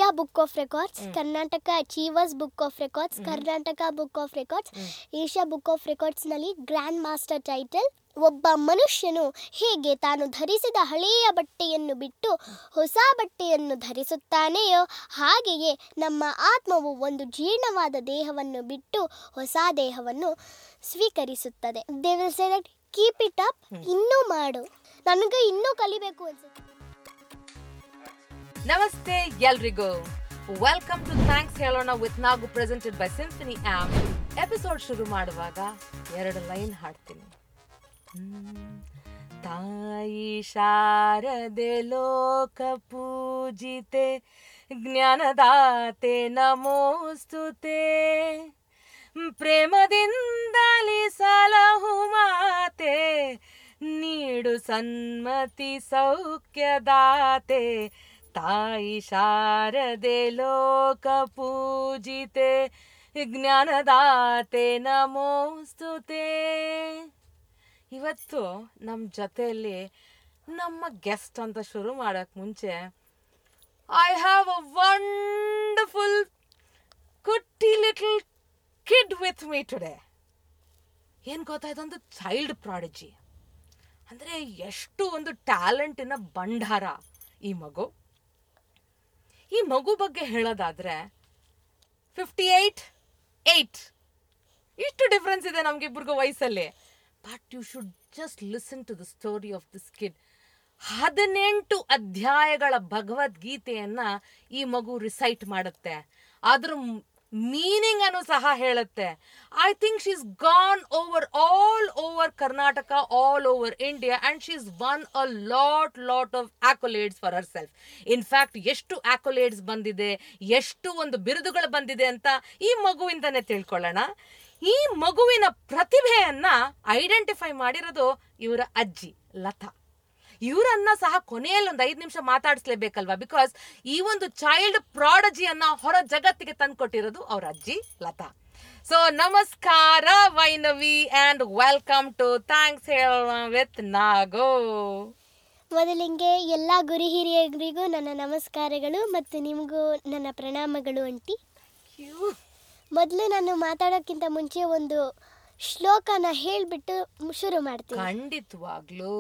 Asia book of records Karnataka achievers book of records Karnataka book of records Asia book of ರೆಕಾರ್ಡ್ಸ್ನಲ್ಲಿ grand master title ಒಬ್ಬ ಮನುಷ್ಯನು ಹೇಗೆ ತಾನು ಧರಿಸಿದ ಹಳೆಯ ಬಟ್ಟೆಯನ್ನು ಬಿಟ್ಟು ಹೊಸ ಬಟ್ಟೆಯನ್ನು ಧರಿಸುತ್ತಾನೆಯೋ ಹಾಗೆಯೇ ನಮ್ಮ ಆತ್ಮವು ಒಂದು ಜೀರ್ಣವಾದ ದೇಹವನ್ನು ಬಿಟ್ಟು ಹೊಸ ದೇಹವನ್ನು ಸ್ವೀಕರಿಸುತ್ತದೆ they will say that keep it up ಇನ್ನೂ ಮಾಡು ನನಗೆ ಇನ್ನೂ ಕಲಿಬೇಕು ಅನ್ಸುತ್ತೆ ನಮಸ್ತೆ ಎಲ್ರಿಗೂ ವೆಲ್ಕಮ್ ಟು ಥ್ಯಾಂಕ್ಸ್ ಹೇಳೋಣ with Nagu presented by Symphony um episode ಶುರು ಮಾಡುವಾಗ ಎರಡು ಲೈನ್ ಹಾಡ್ತೀನಿ ಹ್ಮ್. ತಾಯಿ ಶಾರದೆ ಲೋಕ ಪೂಜಿತೆ ಜ್ಞಾನದಾತೆ ನಮೋಸ್ತುತೆ ಪ್ರೇಮದಿಂದಲಿ ಸಲಹು ಮಾತೆ ನೀಡು ಸನ್ಮತಿ ಸೌಖ್ಯದಾತೆ ತಾಯಿ ಶಾರದೆ ಲೋಕ ಪೂಜಿತೆ ಜ್ಞಾನದಾತೆ ನಮೋಸ್ತುತೆ ಇವತ್ತು ನಮ್ಮ ಜೊತೆಯಲ್ಲಿ ನಮ್ಮ ಗೆಸ್ಟ್ ಅಂತ ಶುರು ಮಾಡಕ್ ಮುಂಚೆ ಐ ಹ್ಯಾವ್ ಅ ವಂಡರ್ಫುಲ್ ಕುಟ್ಟಿ little kid with me today ಏನು ಗೊತ್ತಾಯ್ತು ಒಂದು ಚೈಲ್ಡ್ ಪ್ರಾಡಜಿ ಅಂದರೆ ಎಷ್ಟು ಒಂದು ಟ್ಯಾಲೆಂಟಿನ ಭಂಡಾರ ಈ ಮಗು ಈ ಮಗು ಬಗ್ಗೆ ಹೇಳೋದಾದ್ರೆ ಫಿಫ್ಟಿ ಏಯ್ಟ್ ಏಯ್ಟ್ ಇಷ್ಟು ಡಿಫ್ರೆನ್ಸ್ ಇದೆ ನಮ್ಗಿಬ್ರಿಗೂ ವಯಸ್ಸಲ್ಲಿ but you should just listen to the story of this kid ಹದಿನೆಂಟು ಅಧ್ಯಾಯಗಳ ಭಗವದ್ಗೀತೆಯನ್ನ ಈ ಮಗು ರಿಸೈಟ್ ಮಾಡುತ್ತೆ ಅದ್ರ ಮೀನಿಂಗ್ ಅನ್ನು ಸಹ ಹೇಳುತ್ತೆ I think she's gone over all over Karnataka all over India and she's won a lot lot of accolades for herself in fact ಎಷ್ಟು ಆಕೋಲೇಡ್ಸ್ ಬಂದಿದೆ ಎಷ್ಟು ಒಂದು ಬಿರುದುಗಳು ಬಂದಿದೆ ಅಂತ ಈ ಮಗುವಿಂದನೇ ತಿಳ್ಕೊಳ್ಳೋಣ ಈ ಮಗುವಿನ ಪ್ರತಿಭೆಯನ್ನ ಐಡೆಂಟಿಫೈ ಮಾಡಿರೋದು ಇವರ ಅಜ್ಜಿ ಲತಾ ಇವರನ್ನ ಸಹ ಕೊನೆಯಲ್ಲಿ ಒಂದು ಐದು ನಿಮಿಷ ಮಾತಾಡಿಸ್ಲೇಬೇಕಲ್ವಾ ಬಿಕಾಸ್ ಈ ಒಂದು ಚೈಲ್ಡ್ ಪ್ರಾಡಜಿಯನ್ನ ಹೊರ ಜಗತ್ತಿಗೆ ತಂದ್ಕೊಟ್ಟಿರೋದು ಅವ್ರ ಅಜ್ಜಿ ಲತಾ ಸೊ ನಮಸ್ಕಾರ Vainavi and welcome to thanks ಹೇಳೋಣ ವಿತ್ ನಾಗೋ ಮೊದಲಿಗೆ ಎಲ್ಲ ಗುರು ಹಿರಿಯರಿಗೂ ನನ್ನ ನಮಸ್ಕಾರಗಳು ಮತ್ತು ನಿಮಗೂ ನನ್ನ ಪ್ರಣಾಮಗಳು ಅಂಟಿ ಮೊದಲು ನಾನು ಮಾತಾಡೋಕ್ಕಿಂತ ಮುಂಚೆ ಒಂದು ಶ್ಲೋಕನ ಹೇಳಿಬಿಟ್ಟು ಶುರು ಮಾಡ್ತೀನಿ ಖಂಡಿತವಾಗ್ಲೂ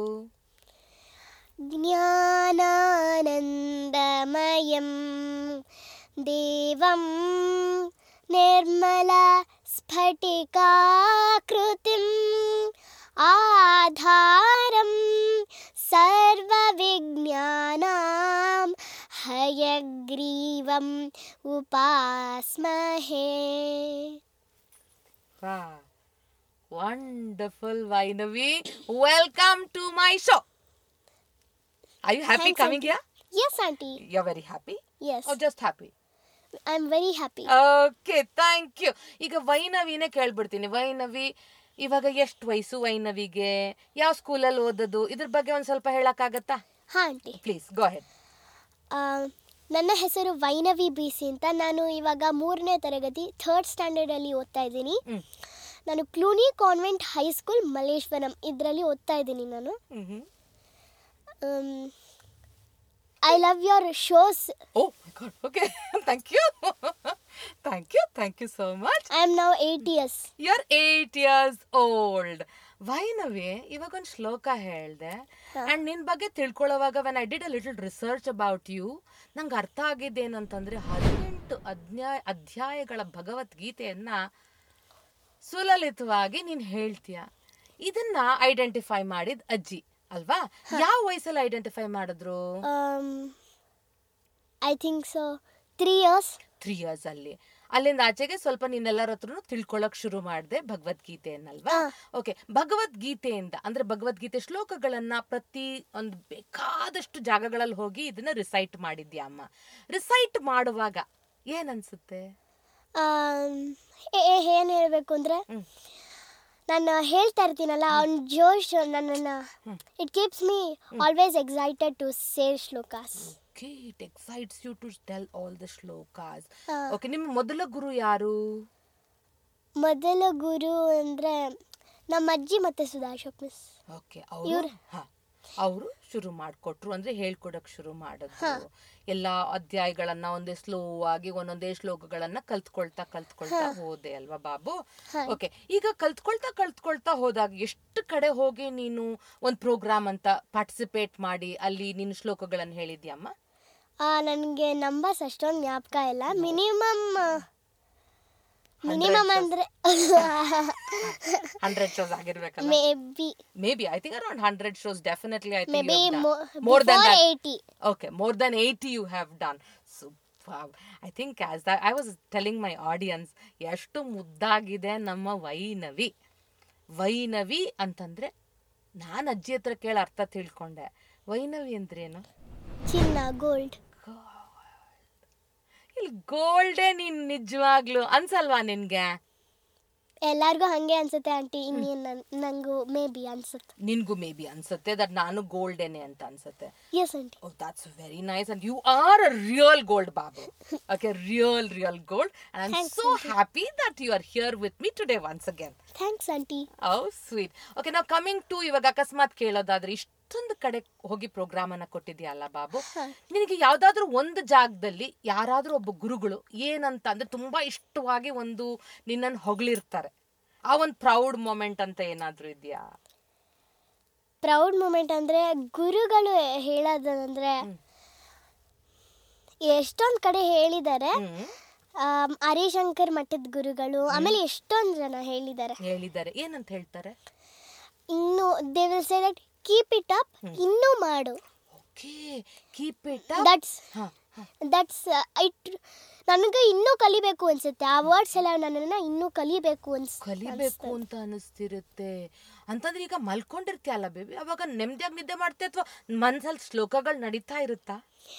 ಜ್ಞಾನಾನಂದಮಯಂ ದೇವಂ ನಿರ್ಮಲ ಸ್ಫಟಿಕಾಕೃತಿಂ ಆಧಾರಂ ಸರ್ವವಿಜ್ಞಾನಾಂ ಹಯಗ್ರೀವಂ ಉಪಾಸ್ಮಹೇ wonderful Vainavi welcome to my show I you happy Thanks, coming aunty. Yeah Yes, aunty. You very happy Yes. Just happy I'm very happy. Okay thank you ಈಗ ವೈನವಿನೇ ಕೇಳ್ಬಿಡ್ತೀನಿ ವೈನವಿ ಇವಾಗ ಎಷ್ಟು ವಯಸ್ಸು ವೈನವಿಗೆ ಯಾವ ಸ್ಕೂಲಲ್ಲಿ ಓದೋದು ಇದ್ರ ಬಗ್ಗೆ ಒಂದು ಸ್ವಲ್ಪ ಹೇಳಕ್ಕಾಗತ್ತಾ ಹಾ ಆಂಟಿ ಪ್ಲೀಸ್ ಗೋ ಹೆಡ್ ಆ, ನನ್ನ ಹೆಸರು ವೈನವಿ ಬಿ ಸಿ ಅಂತ ನಾನು ಇವಾಗ ಮೂರನೇ ತರಗತಿ ಥರ್ಡ್ ಸ್ಟ್ಯಾಂಡರ್ಡಲ್ಲಿ ಓದ್ತಾ ಇದ್ದೀನಿ ಹ್ಮ್. ನಾನು ಕ್ಲೂನಿ ಕಾನ್ವೆಂಟ್ ಹೈಸ್ಕೂಲ್ ಮಲ್ಲೇಶ್ವರಂ ಇದರಲ್ಲಿ ಓದ್ತಾ ಇದ್ದೀನಿ ನಾನು I love your shows oh my God okay thank you thank you thank you so much I am now eight years you are eight years old Vainavi ಇವಾಗ ಒಂದು ಶ್ಲೋಕ ಹೇಳ್ದೆ ಅಂಡ್ ನಿನ್ ಬಗ್ಗೆ ತಿಳ್ಕೊಳ್ಳೋವಾಗ when I did a little research about you ನಂಗೆ ಅರ್ಥ ಆಗಿದ್ದೇನಂತಂದ್ರೆ ಹದಿನೆಂಟು ಅಧ್ಯಾಯ ಅಧ್ಯಾಯಗಳ ಭಗವದ್ಗೀತೆಯನ್ನ ಸುಲಲಿತವಾಗಿ ನೀನ್ ಹೇಳ್ತೀಯ ಇದನ್ನ ಐಡೆಂಟಿಫೈ ಮಾಡಿದ್ ಅಜ್ಜಿ ಅಲ್ವಾ ಯಾವ ವಯಸ್ಸಲ್ಲಿ ಐಡೆಂಟಿಫೈ ಮಾಡಿದ್ರು I think so three years three years ಅಲ್ಲಿ ಅಲ್ಲಿಂದ ಆಚೆಗೆ ಸ್ವಲ್ಪ ನೀನೆಲ್ಲರ ಹತ್ರನು ತಿಳ್ಕೊಳಕ್ ಶುರು ಮಾಡಿದೆ ಭಗವದ್ಗೀತೆಯನ್ನಲ್ವಾ ಆ. ಓಕೆ ಭಗವದ್ಗೀತೆಯಿಂದ ಅಂದ್ರೆ ಭಗವದ್ಗೀತೆ ಶ್ಲೋಕಗಳನ್ನ ಪ್ರತಿ ಒಂದು ಬೇಕಾದಷ್ಟು ಜಾಗಗಳಲ್ಲಿ ಹೋಗಿ ಇದನ್ನ ರಿಸೈಟ್ ಮಾಡಿದ್ಯಾ ಅಮ್ಮ ರಿಸೈಟ್ ಮಾಡುವಾಗ ಏನನ್ಸುತ್ತೆ ಏನು ಹೇಳಬೇಕು ಅಂದರೆ ಹ್ಮ್. ನಾನು ಹೇಳ್ತಾ ಇರ್ತೀನಲ್ಲ ಅವ್ನ ಜೋಶ್ ನನ್ನನ್ನು it keeps me always excited to share shlokas okay it excites you to tell all the shlokas ah. Okay ನಿಮ್ಮ ಮೊದಲ ಗುರು ಯಾರು ಮೊದಲ ಗುರು ಅಂದರೆ ನಮ್ಮ ಅಜ್ಜಿ ಮತ್ತು ಸುಧಾಶೋಕ್ ಮಿಸ್ ಓಕೆ ಅವರು ಇವ್ರು- ಹಾ ಅವರು ಶುರು ಮಾಡ್ಕೊಟ್ರು ಅಂದ್ರೆ ಹೇಳ್ಕೊಡಕ್ ಶುರು ಮಾಡಿದ್ರು ಎಲ್ಲಾ ಅಧ್ಯಾಯಗಳನ್ನ ಒಂದೇ ಸ್ಲೋ ಆಗಿ ಒಂದೊಂದೇ ಶ್ಲೋಕಗಳನ್ನ ಕಲ್ತ್ಕೊಳ್ತಾ ಕಲ್ತ್ಕೊಳ್ತಾ ಹೋದೆ ಅಲ್ವಾ ಬಾಬು ಓಕೆ ಈಗ ಕಲ್ತ್ಕೊಳ್ತಾ ಕಲ್ತ್ಕೊಳ್ತಾ ಹೋದಾಗ ಎಷ್ಟು ಕಡೆ ಹೋಗಿ ನೀನು ಒಂದ್ ಪ್ರೋಗ್ರಾಮ್ ಅಂತ ಪಾರ್ಟಿಸಿಪೇಟ್ ಮಾಡಿ ಅಲ್ಲಿ ನೀನು ಶ್ಲೋಕಗಳನ್ನ ಹೇಳಿದ್ಯಮ್ಮ ನನಗೆ ನಂಬರ್ಸ್ ಅಷ್ಟೊಂದು ಜ್ಞಾಪಕ ಇಲ್ಲ ಮಿನಿಮಮ್ ಮಿನಿಮಮ್ ಅಂದ್ರೆ ಹಂಡ್ರೆಡ್ ಶೋಸ್ ಆಗಿರ್ಬೇಕಲ್ಲ maybe maybe I think around hundred shows definitely I may think be more than before eighty Okay, more than 80 you have done. Superb. I think as that, I was telling my audience, ಎಷ್ಟು ಮುದ್ದಾಗಿದೆ ನಮ್ಮ ವೈನವಿ ವೈನವಿ ಅಂತಂದ್ರೆ ನಾನು ಅಜ್ಜಿ ಹತ್ರ ಕೇಳಿ ಅರ್ಥ ತಿಳ್ಕೊಂಡೆ ವೈನವಿ ಅಂದ್ರೇನು ಚಿನ್ನ ಗೋಲ್ಡ್ ಇಲ್ಲಿ ಗೋಲ್ಡೇ ನೀನ್ ನಿಜವಾಗ್ಲು ಅನ್ಸಲ್ವಾ ನಿನ್ಗೆ ಎಲ್ಲಾರ್ಗೂ ಹಂಗೆ ಅನ್ಸುತ್ತೆ ಆಂಟಿ ಇನ್ನೇನು ನಂಗೂ ಮೇ ಬಿ ಅನ್ಸುತ್ತೆ ನಿನ್ಗೂ ಮೇ ಬಿ ಅನ್ಸುತ್ತೆ ದಟ್ ನಾನು ಗೋಲ್ಡೇನೆ ಅಂತ ಅನ್ಸುತ್ತೆ yes aunty Oh, that's very nice. And you are a real gold, Babu. Okay, real, real gold. And I'm Thanks, so happy that you are here with me today once again. Thanks aunty Oh, sweet. Okay, now coming to ಇವಾಗ ಅಕಸ್ಮಾತ್ ಕೇಳೋದಾದ್ರೆ ಇಷ್ಟೊಂದು ಕಡೆ ಹೋಗಿ program ಅನ್ನ ಕೊಟ್ಟಿದ್ಯಲ್ಲ ಬಾಬು ನಿನಗೆ ಯಾವ್ದಾದ್ರು ಒಂದು ಜಾಗದಲ್ಲಿ ಯಾರಾದ್ರೂ ಒಬ್ಬ ಗುರುಗಳು ಏನಂತ ಅಂದ್ರೆ ತುಂಬಾ ಇಷ್ಟವಾಗಿ ಒಂದು ನಿನ್ನನ್ನು ಹೊಗಳಿರ್ತಾರೆ ಆ ಒಂದು ಪ್ರೌಡ್ ಮೊಮೆಂಟ್ ಅಂತ ಏನಾದ್ರೂ ಇದೆಯಾ ಪ್ರೌಡ್ ಮೂಮೆಂಟ್ ಅಂದ್ರೆ ಗುರುಗಳು ಹೇಳೋದಂದ್ರೆ ಎಷ್ಟೊಂದು ಕಡೆ ಹೇಳಿದ್ದಾರೆ ಹ್ಮ್ ಆಮ್, ಹರಿಶಂಕರ್ ಮಠದ ಗುರುಗಳು ಆಮೇಲೆ ಎಷ್ಟೊಂದು ಜನ ಹೇಳಿದ್ದಾರೆ ಹೇಳಿದ್ದಾರೆ ಏನಂತ ಹೇಳ್ತಾರೆ ಇನ್ನು they will say that keep it up ಇನ್ನೂ ಮಾಡು ಓಕೆ ಕೀಪ್ ಇಟ್ ದಟ್ಸ್ ಹಾ ದಟ್ಸ್ ಇಟ್ ನನಗೆ ಇನ್ನೂ ಕಲಿಬೇಕು ಅನ್ಸುತ್ತೆ ಆ ವರ್ಡ್ಸ್ ಎಲ್ಲ ನನ್ನನ್ನ ಇನ್ನೂ ಕಲಿಬೇಕು ಅನ್ಸ್ ಕಲಿಬೇಕು ಅಂತ ಅನಿಸ್ತಿರುತ್ತೆ ಅಂತಂದ್ರೆ ಈಗ ಮಲ್ಕೊಂಡಿರ್ತೀಯಲ್ಲ ಬೇಬಿ ಅವಾಗ ನೆಮ್ಮದಿಯಾಗಿ ನಿದ್ದೆ ಮಾಡ್ತೀಯ ಅಥವಾ ಮನ್ಸಲ್ಲಿ ಶ್ಲೋಕಗಳು ನಡೀತಾ ಇರುತ್ತಾ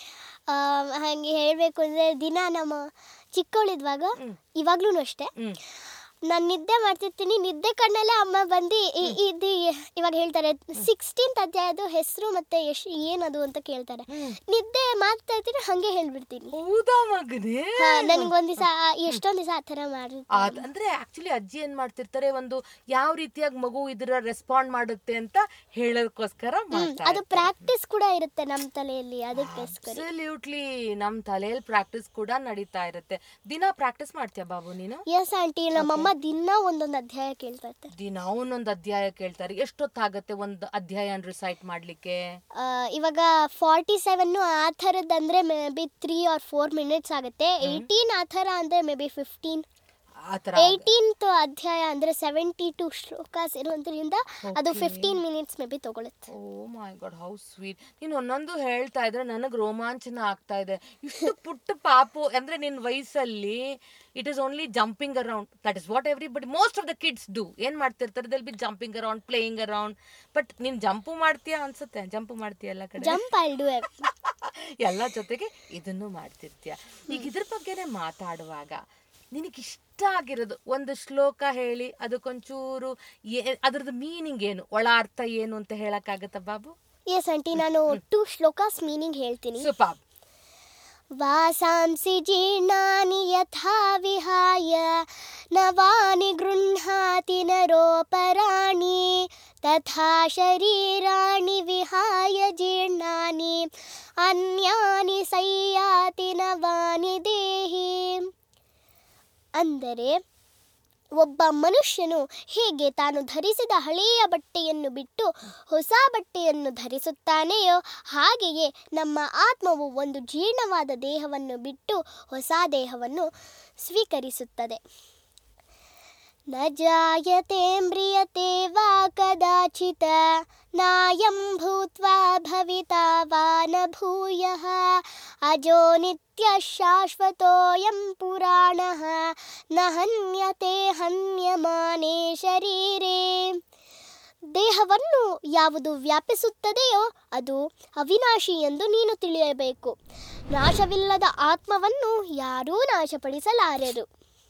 ಹಾಗೆ ಹೇಳಬೇಕು ಅಂದರೆ ದಿನ ನಮ್ಮ ಚಿಕ್ಕವಳಿದ್ವಾಗ ಇವಾಗ್ಲೂ ಅಷ್ಟೇ ಹ್ಮ್ ನಾನು ನಿದ್ದೆ ಮಾಡ್ತಿರ್ತೀನಿ ನಿದ್ದೆ ಕಣ್ಣಲ್ಲೇ ಅಮ್ಮ ಬಂದು ಇ- ಇದು ಇವಾಗ ಹೇಳ್ತಾರೆ ಸಿಕ್ಸ್ಟೀನ್ತ್ ಅಧ್ಯಾಯದ ಹೆಸರು ಮತ್ತೆ ಎಷ್ಟು ಏನದು ಅಂತ ಕೇಳ್ತಾರೆ ಹ್ಮ್. ನಿದ್ದೆ ಮಾಡ್ತಾ ಇರ್ತೀನಿ ಹಾಗೆ ಹೇಳ್ಬಿಡ್ತೀನಿ ಹೌದಾ ಮಗನೇ ನನಗೊಂದು ದಿವಸ ಎಷ್ಟೊಂದು ದಿವಸ ಆ ಥರ ಮಾಡಿ ಅದ್- ಅಂದ್ರೆ ಆಕ್ಚುಲಿ ಅಜ್ಜಿ ಏನ್ ಮಾಡ್ತಿರ್ತಾರೆ ಒಂದು ಯಾವ ರೀತಿಯಾಗಿ ಮಗು ಇದ್ರ ರೆಸ್ಪಾಂಡ್ ಮಾಡುತ್ತೆ ಅಂತ ಹೇಳೋದಕ್ಕೋಸ್ಕರ ಅದು ಪ್ರಾಕ್ಟೀಸ್ ಕೂಡ ಇರುತ್ತೆ ನಮ್ಮ ತಲೆಯಲ್ಲಿ ಅದಕ್ಕೋಸ್ಕರ ಅಬ್ಸಲ್ಯೂಟ್ಲಿ ನಮ್ ತಲೆಯಲ್ಲಿ ಪ್ರಾಕ್ಟೀಸ್ ಕೂಡ ನಡೀತಾ ಇರುತ್ತೆ ದಿನ ಪ್ರಾಕ್ಟೀಸ್ ಮಾಡ್ತೀಯ ಬಾಬು ನೀನು ಎಸ್ ಆಂಟಿ ನಮ್ಮಮ್ಮ ದಿನ ಒಂದೊಂದು ಅಧ್ಯಾಯ ಕೇಳ್ತಾ ಇರ್ತಾರೆ ದಿನ ಒಂದೊಂದು ಅಧ್ಯಾಯ ಕೇಳ್ತಾರೆ ಎಷ್ಟೊತ್ತಾಗತ್ತೆ ಒಂದು ಅಧ್ಯಾಯ ರಿಸೈಟ್ ಮಾಡ್ಲಿಕ್ಕೆ ಆ, ಇವಾಗ ಫಾರ್ಟಿ ಸೆವೆನ್ನು ಆ ಥರದ್ದು maybe three or four minutes ಆಗುತ್ತೆ ಏಯ್ಟೀನ್ ಆ ಥರ ಅಂದರೆ ಮೇ ಬಿ ಫಿಫ್ಟೀನ್ ಆತರ ಏಯ್ಟೀನ್ತ್ ಅಧ್ಯಾಯ ಅಂದರೆ ಸೆವೆಂಟಿ ಟು ಶ್ಲೋಕಾಸ್ ಇರೋದ್ರಿಂದ ಅದು ಫಿಫ್ಟೀನ್ ಮಿನಿಟ್ಸ್ ಮೇ ಬಿ ತಗೊಳುತ್ತೆ oh my God how sweet ನೀನು ಒಂದೊಂದು ಹೇಳ್ತಾ ಇದ್ರೆ ನನಗೆ ರೋಮಾಂಚನ ಆಗ್ತಾ ಇದೆ ಇಷ್ಟು ಪುಟ್ಟ ಪಾಪು ಅಂದ್ರೆ ನಿನ್ನ ವಯಸ್ಸಲ್ಲಿ it is only jumping around that is what everybody most of the kids do ಏನ್ ಮಾಡ್ತಿರ್ತಾರೆ they'll be jumping around playing around but ನೀನ್ ಜಂಪು ಮಾಡ್ತೀಯಾ ಅನ್ಸುತ್ತೆ ಜಂಪ್ ಮಾಡ್ತೀಯ ಎಲ್ಲ ಕಡೆ ಜಂಪ್ ಐಲ್ ಡೂ ಎಲ್ಲ ಜೊತೆಗೆ ಇದನ್ನು ಮಾಡ್ತಿರ್ತೀಯ ಈಗ ಇದ್ರ ಬಗ್ಗೆನೇ ಮಾತಾಡುವಾಗ ನಿನಗಿಷ್ಟ ಆಗಿರೋದು ಒಂದು ಶ್ಲೋಕ ಹೇಳಿ ಅದಕ್ಕೊಂಚೂರು ಏ ಅದ್ರದ್ದು ಮೀನಿಂಗ್ ಏನು ಒಳ ಅರ್ಥ ಏನು ಅಂತ ಹೇಳಕ್ಕಾಗತ್ತಾ ಬಾಬು ಎಸ್ ಆಂಟಿ ನಾನು ಟೂ ಶ್ಲೋಕಾಸ್ ಮೀನಿಂಗ್ ಹೇಳ್ತೀನಿ ಸುಪಾಬ್ वासांसि जीर्णानि यथा विहाय नवानि गृह्णाति नरोपराणि तथा शरीराणि विहाय जीर्णानि अन्यानि संयाति नवानि देहि ಅಂದರೆ ಒಬ್ಬ ಮನುಷ್ಯನು ಹೇಗೆ ತಾನು ಧರಿಸಿದ ಹಳೆಯ ಬಟ್ಟೆಯನ್ನು ಬಿಟ್ಟು ಹೊಸ ಬಟ್ಟೆಯನ್ನು ಧರಿಸುತ್ತಾನೆಯೋ ಹಾಗೆಯೇ ನಮ್ಮ ಆತ್ಮವು ಒಂದು ಜೀರ್ಣವಾದ ದೇಹವನ್ನು ಬಿಟ್ಟು ಹೊಸ ದೇಹವನ್ನು ಸ್ವೀಕರಿಸುತ್ತದೆ ನ ಜಾಯತೆ ಮ್ರಿಯತೆ ವಾ ಕದಾಚಿತ್ ನಾಯಂ ಭೂತ್ವಾ ಭವಿತಾ ವಾ ನ ಭೂಯಃ ಅಜೋ ನಿತ್ಯ ಶಾಶ್ವತೋಯಂ ಪುರಾಣಃ ನ ಹನ್ಯತೆ ಹನ್ಯಮಾನೇ ಶರೀರೇ ದೇಹವನ್ನು ಯಾವುದು ವ್ಯಾಪಿಸುತ್ತದೆಯೋ ಅದು ಅವಿನಾಶಿ ಎಂದು ನೀನು ತಿಳಿಯಬೇಕು ನಾಶವಿಲ್ಲದ ಆತ್ಮವನ್ನು ಯಾರೂ ನಾಶಪಡಿಸಲಾರೆರು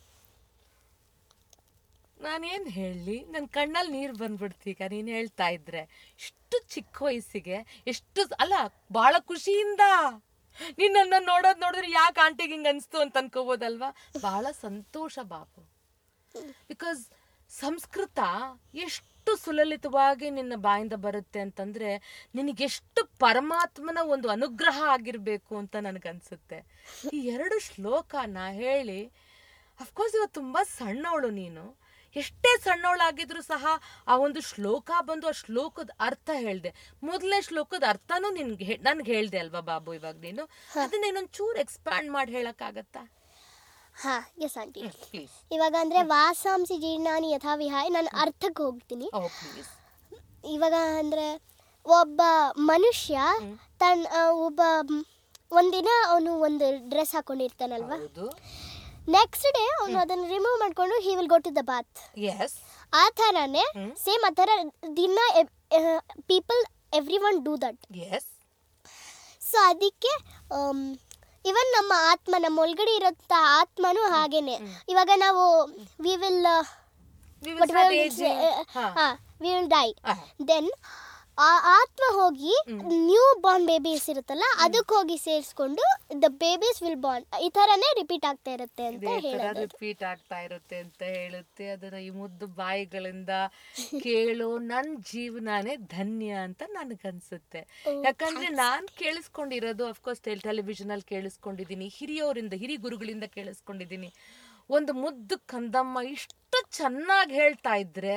ನಾನೇನ್ ಹೇಳಿ ನನ್ನ ಕಣ್ಣಲ್ಲಿ ನೀರು ಬಂದ್ಬಿಡ್ತು ಈಗ ನೀನು ಹೇಳ್ತಾ ಇದ್ರೆ ಇಷ್ಟು ಚಿಕ್ಕ ವಯಸ್ಸಿಗೆ ಎಷ್ಟು ಅಲ್ಲ ಬಹಳ ಖುಷಿಯಿಂದ ನಿನ್ನನ್ನ ನೋಡೋದ್ ನೋಡಿದ್ರೆ ಯಾಕೆ ಆಂಟಿಗೆ ಹಿಂಗ ಅನ್ಸ್ತು ಅಂತ ಅನ್ಕೋಬೋದಲ್ವಾ ಬಹಳ ಸಂತೋಷ ಬಾಬು ಬಿಕಾಸ್ ಸಂಸ್ಕೃತ ಎಷ್ಟು ಇಷ್ಟು ಸುಲಲಿತವಾಗಿ ನಿನ್ನ ಬಾಯಿಂದ ಬರುತ್ತೆ ಅಂತಂದ್ರೆ ನಿನಗೆಷ್ಟು ಪರಮಾತ್ಮನ ಒಂದು ಅನುಗ್ರಹ ಆಗಿರ್ಬೇಕು ಅಂತ ನನಗನ್ಸುತ್ತೆ ಈ ಎರಡು ಶ್ಲೋಕನ ಹೇಳಿ ಅಫ್ಕೋರ್ಸ್ ಇವತ್ತು ತುಂಬಾ ಸಣ್ಣವಳು ನೀನು ಎಷ್ಟೇ ಸಣ್ಣವಳಾಗಿದ್ರು ಸಹ ಆ ಒಂದು ಶ್ಲೋಕ ಬಂದು ಆ ಶ್ಲೋಕದ ಅರ್ಥ ಹೇಳ್ದೆ ಮೊದಲನೇ ಶ್ಲೋಕದ ಅರ್ಥನೂ ನಿನ್ಗೆ ನನ್ಗೆ ಹೇಳ್ದೆ ಅಲ್ವಾ ಬಾಬು ಇವಾಗ ನೀನು ಅದನ್ನ ಇನ್ನೊಂದ್ ಚೂರು ಎಕ್ಸ್ಪ್ಯಾಂಡ್ ಮಾಡಿ ಹೇಳಕ್ಕಾಗತ್ತಾ ಹಾ ಎಸ್ ಆಂಟಿ ಪ್ಲೀಸ್ ಇವಾಗ ಅಂದ್ರೆ ವಾಸಾಂಸಿ ಜೀರ್ಣಾನಿ ಯಥಾ ವಿಹಾಯ ನಾನು ಅರ್ಥಕ್ಕೆ ಹೋಗ್ತೀನಿ ಓ ಪ್ಲೀಸ್ ಇವಾಗ ಅಂದ್ರೆ ಒಬ್ಬ ಮನುಷ್ಯ ತನ್ನ ಆ, ಒಬ್ಬ ಮ್, ಒಂದಿನ ಅವನು ಒಂದು ಡ್ರೆಸ್ ಹಾಕೊಂಡಿರ್ತಾನಲ್ವಾ ಹೌದು ನೆಕ್ಸ್ಟ್ ಡೇ ಅವನು ಅದನ್ನ ರಿಮೂವ್ ಮಾಡ್ಕೊಂಡು he will go to the bath yes ಆ ಥರನೇ ಹ್ಮ್. ಸೇಮ್ ಆ ಥರ ದಿನ people everyone do that yes so ಅದಕ್ಕೆ ಇವನ್ ನಮ್ಮ ಆತ್ಮ ನಮ್ಮ ಒಳಗಡೆ ಇರೋಂಥ ಆತ್ಮನೂ ಹಾಗೇನೆ ಇವಾಗ ನಾವು we will We will start aging. ಹಾ. We will die ah, then ಆ ಆತ್ಮ ಹೋಗಿ ನ್ಯೂ ಬಾರ್ನ್ ಬೇಬೀಸ್ ಇರುತ್ತಲ್ಲ ಅದಕ್ಕೆ ಹೋಗಿ ಸೇರಿಸ್ಕೊಂಡು ದ ಬೇಬೀಸ್ ವಿಲ್ ಬಾರ್ನ್ ಈ ಥರನೇ ರಿಪೀಟ್ ಆಗ್ತಾ ಇರುತ್ತೆ ಅಂತ ಇದೇ ತರ ಹೇಳೋದು ರಿಪೀಟ್ ಆಗ್ತಾ ಇರುತ್ತೆ ಅಂತ ಹೇಳುತ್ತೆ ಅದನ್ನ ಈ ಮುದ್ದು ಬಾಯಿಗಳಿಂದ ಕೇಳೋ ನನ್ ಜೀವನಾನೇ ಧನ್ಯ ಅಂತ ನನಗನ್ಸುತ್ತೆ ಯಾಕಂದ್ರೆ ನಾನ್ ಕೇಳಿಸ್ಕೊಂಡಿರೋದು ಅಫ್ಕೋರ್ಸ್ ಟೆಲಿವಿಷನ್ ಅಲ್ಲಿ ಕೇಳಿಸ್ಕೊಂಡಿದ್ದೀನಿ ಹಿರಿಯವರಿಂದ ಹಿರಿ ಗುರುಗಳಿಂದ ಕೇಳಿಸ್ಕೊಂಡಿದ್ದೀನಿ ಒಂದು ಮುದ್ದು ಕಂದಮ್ಮ ಇಷ್ಟು ಚೆನ್ನಾಗಿ ಹೇಳ್ತಾ ಇದ್ರೆ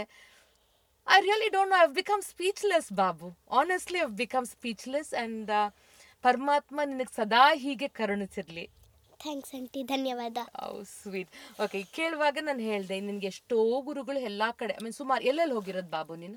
I really don't know I become speechless ಬಾಬು honestly I become speechless and ಪರಮಾತ್ಮ ನಿನಗೆ ಸದಾ ಹೀಗೆ ಕರುಣಿಸಿರ್ಲಿ ಥ್ಯಾಂಕ್ಸ್ ಆಂಟಿ ಧನ್ಯವಾದ ಹೌ ಸ್ವೀಟ್ ಓಕೆ ಕೇಳುವಾಗ ನಾನು ಹೇಳ್ದೆ ನಿನ್ಗೆ ಎಷ್ಟೋ ಗುರುಗಳು ಎಲ್ಲಾ ಕಡೆ ಐ ಮೀನ್ ಸುಮಾರು ಎಲ್ಲೆಲ್ಲಿ ಹೋಗಿರೋದು ಬಾಬು ನೀನು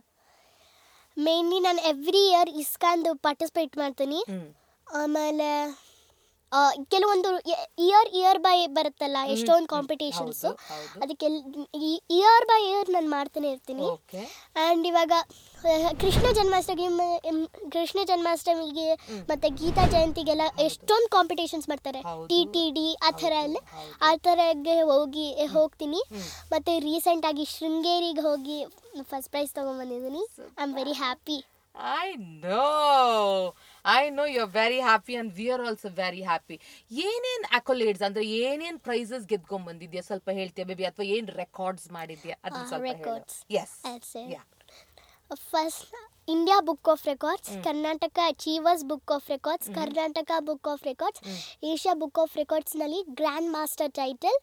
ಮೇನ್ಲಿ ನಾನು ಎವ್ರಿ ಇಯರ್ ಇಸ್ಕಾನ್ದು ಪಾರ್ಟಿಸಿಪೇಟ್ ಮಾಡ್ತೀನಿ ಹ್ಮ್ ಆಮೇಲೆ ಆ, ಕೆಲವೊಂದು ಇಯರ್ ಇಯರ್ ಬೈ ಬರುತ್ತಲ್ಲ ಎಷ್ಟೊಂದು ಕಾಂಪಿಟೇಷನ್ಸ್ ಹೌದು, ಹೌದು. ಅದಕ್ಕೆ ಇಯರ್ ಬೈ ಇಯರ್ ನಾನು ಮಾಡ್ತಾನೆ ಇರ್ತೀನಿ ಓಕೆ ಆ್ಯಂಡ್ ಇವಾಗ ಆ, ಕೃಷ್ಣ ಜನ್ಮಾಷ್ಟಮಿ ಮ- ಎಂ- ಕೃಷ್ಣ ಜನ್ಮಾಷ್ಟಮಿಗೆ ಮತ್ತೆ ಗೀತಾ ಜಯಂತಿಗೆಲ್ಲ ಎಷ್ಟೊಂದು ಕಾಂಪಿಟೇಷನ್ಸ್ ಮಾಡ್ತಾರೆ ಹೌದು. ಟಿ ಟಿ ಡಿ ಆ ಥರ ಎಲ್ಲ ಆ ಥರಗೆ ಹೋಗಿ ಹೋಗ್ತೀನಿ ಮತ್ತೆ ರೀಸೆಂಟ್ ಆಗಿ ಶೃಂಗೇರಿಗೆ ಹೋಗಿ ಫಸ್ಟ್ ಪ್ರೈಸ್ ತೊಗೊಂಬಂದಿದ್ದೀನಿ I am very happy I know I know you are very happy and we are also very happy ಏನೇನ್ ಅಕೊಲೇಡ್ಸ್ ಅಂದ್ರೆ ಏನೇನ್ ಪ್ರೈಸಸ್ ಗೆದ್ಕೊಂಡ್ ಬಂದಿದ್ಯಾ ಸ್ವಲ್ಪ ಹೇಳ್ತೀಯಾ ಬೇಬಿ ಅಥವಾ ಏನ್ ರೆಕಾರ್ಡ್ಸ್ ಮಾಡಿದ್ಯಾ ಅದನ್ನ ಆ, ಸ್ವಲ್ಪ records. Yes I'd say. Yeah first India book of records Karnataka achievers book of records Karnataka book of records Asia book of ರೆಕಾರ್ಡ್ಸ್ನಲ್ಲಿ grand master title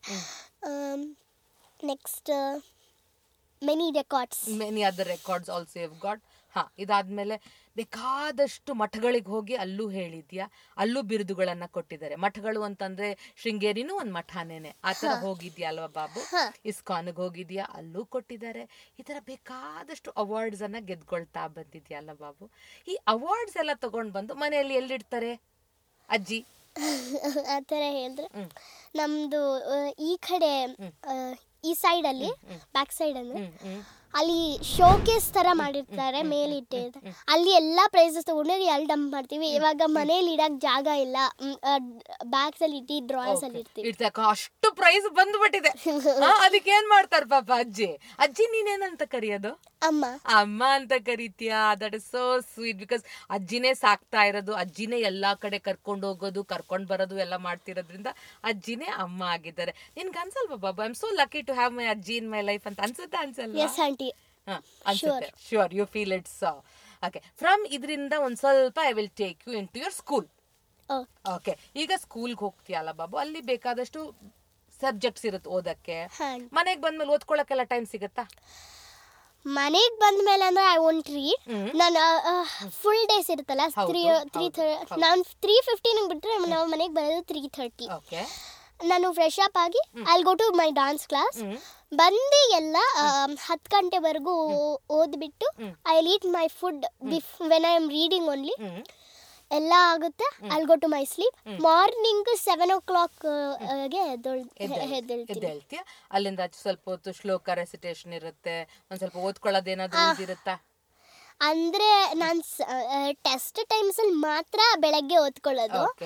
next many records many other records also have got ಹಾ ಇದಾದ್ಮೇಲೆ ಬೇಕಾದಷ್ಟು ಮಠಗಳಿಗೆ ಹೋಗಿ ಅಲ್ಲೂ ಹೇಳಿದ್ಯಾ ಅಲ್ಲೂ ಬಿರುದುಗಳನ್ನ ಕೊಟ್ಟಿದ್ದಾರೆ ಮಠಗಳು ಅಂತಂದ್ರೆ ಶೃಂಗೇರಿನೂ ಒಂದ್ ಮಠನೇನೆ ಆ ತರ ಹೋಗಿದ್ಯಾ ಅಲ್ವಾ ಬಾಬು ಹಾ. ಇಸ್ಕಾನ್ಗೆ ಹೋಗಿದ್ಯಾ ಅಲ್ಲೂ ಕೊಟ್ಟಿದ್ದಾರೆ ಈ ತರ ಬೇಕಾದಷ್ಟು ಅವಾರ್ಡ್ಸ್ ಅನ್ನ ಗೆದ್ಕೊಳ್ತಾ ಬಂದಿದ್ಯಾ ಅಲ್ಲ ಬಾಬು ಈ ಅವಾರ್ಡ್ಸ್ ಎಲ್ಲ ತಗೊಂಡ್ ಬಂದು ಮನೆಯಲ್ಲಿ ಎಲ್ಲಿಡ್ತಾರೆ ಅಜ್ಜಿ ಆ ಥರ ಹೇಳಿದ್ರೆ ಹ್ಮ್. ನಮ್ಮದು ಈ ಕಡೆ ಆ, ಈ ಸೈಡಲ್ಲಿ ಬ್ಯಾಕ್ ಸೈಡ್ ಅಂದರೆ ಹ್ಮ್ ಹ್ಮ್ ಅಲ್ಲಿ ಶೋಕೇಸ್ ತರ ಮಾಡಿರ್ತಾರೆ ಮೇಲಿಟ್ಟೆ ಅಲ್ಲಿ ಎಲ್ಲಾ ಪ್ರೈಸಸ್ ತಗೊಂಡೋಗಿ ಅಲ್ಲಿ ಡಂಪ್ ಮಾಡ್ತೀವಿ ಇವಾಗ ಮನೇಲಿ ಇಡಕ್ ಜಾಗ ಇಲ್ಲ ಬ್ಯಾಗ್ಸ್ ಅಲ್ಲಿ ಇಟ್ಟು ಡ್ರಾಯರ್ಸ್ ಅಲ್ಲಿ ಇರ್ತೀವಿ ಇಡ್ತಕ್ಕ ಅಷ್ಟು ಪ್ರೈಸ್ ಬಂದ್ಬಿಟ್ಟಿದೆ ಹಾ, ಅದಕ್ಕೆ ಏನ್ ಮಾಡ್ತಾರ ಪಾಪ ಅಜ್ಜಿ ಅಜ್ಜಿ ನೀನೇನಂತ ಕರಿಯೋದು ಅಮ್ಮ ಅಮ್ಮ ಅಂತ ಕರಿತೀಯಾ that is so sweet because ಅಜ್ಜಿನೇ ಸಾಕ್ತಾ ಇರೋದು ಅಜ್ಜಿನೇ ಎಲ್ಲಾ ಕಡೆ ಕರ್ಕೊಂಡು ಹೋಗೋದು ಕರ್ಕೊಂಡ್ ಬರೋದು ಎಲ್ಲ ಮಾಡ್ತಿರೋದ್ರಿಂದ ಅಜ್ಜಿನೇ ಅಮ್ಮ ಆಗಿದ್ದಾರೆ ನಿನ್ಗೆ ಅನ್ಸಲ್ವಾ ಬಾಬಾ I am so lucky to have my ಅಜ್ಜಿ ಇನ್ ಮೈ ಲೈಫ್ ಅಂತ ಅನ್ಸುತ್ತಾ ಅನ್ಸಲ್ವಾ ಎಸ್ ಆಂಟಿ ಹಾ, ಅನ್ಸುತ್ತೆ sure you feel it's okay from ಇದರಿಂದ ಒಂದ್ ಸ್ವಲ್ಪ I will take you in to your school okay ಈಗ ಸ್ಕೂಲ್ಗೆ ಹೋಗ್ತೀಯಲ್ಲ ಬಾಬು ಅಲ್ಲಿ ಬೇಕಾದಷ್ಟು ಸಬ್ಜೆಕ್ಟ್ಸ್ ಇರುತ್ತೆ ಓದಕ್ಕೆ ಹಾ ಮನೆಗೆ ಬಂದ್ಮೇಲೆ ಓದ್ಕೊಳಕ್ಕೆಲ್ಲ ಟೈಮ್ ಸಿಗುತ್ತಾ ಮನೆಗೆ ಬಂದ್ಮೇಲೆ ಅಂದ್ರೆ ಐ ವಾಂಟ್ ರೀಡ್ ಹ್ಮ್. ನಾನು ಫುಲ್ ಡೇಸ್ ಇರುತ್ತಲ್ಲ ಹೌದು, ತ್ರೀ ತ್ರೀ ಹೌದು, ಹೌದು. ನಾನು ತ್ರೀ ಫಿಫ್ಟೀನ್ ಬಿಟ್ರೆ ನಾವು ಮನೆಗೆ ಬರೋದು ತ್ರೀ ಥರ್ಟಿ ಓಕೆ ನಾನು ಫ್ರೆಶ್ ಅಪ್ ಆಗಿ I go to my dance class hmm ಬಂದು ಎಲ್ಲ ಹತ್ತು ಗಂಟೆವರೆಗೂ ಓದ್ಬಿಟ್ಟು I eat my food before when I am reading only hmm ಎಲ್ಲ ಆಗುತ್ತೆ I'll go to my sleep morning seven o'clock ಗೆ ಎದ್ದೊಳ್- ಎದ್ದೇಳ್- ಎದ್ದೇಳ್ತೀನಿ ಎದ್ದೇಳ್ತೀಯ ಅಲ್ಲಿಂದ ಆಚೆ ಸ್ವಲ್ಪ ಹೊತ್ತು ಶ್ಲೋಕ ರೆಸಿಟೇಷನ್ ಇರುತ್ತೆ ಒಂದ್ ಸ್ವಲ್ಪ ಓದ್ಕೊಳ್ಳೋದೇನಾದ್ರು ಇರುತ್ತಾ ಅಂದ್ರೆ ನಾನು ಟೆಸ್ಟ್ ಟೈಮ್ಸ್ ಅಲ್ಲಿ ಮಾತ್ರ ಬೆಳಗ್ಗೆ ಓದ್ಕೊಳ್ಳೋದು ಓಕೆ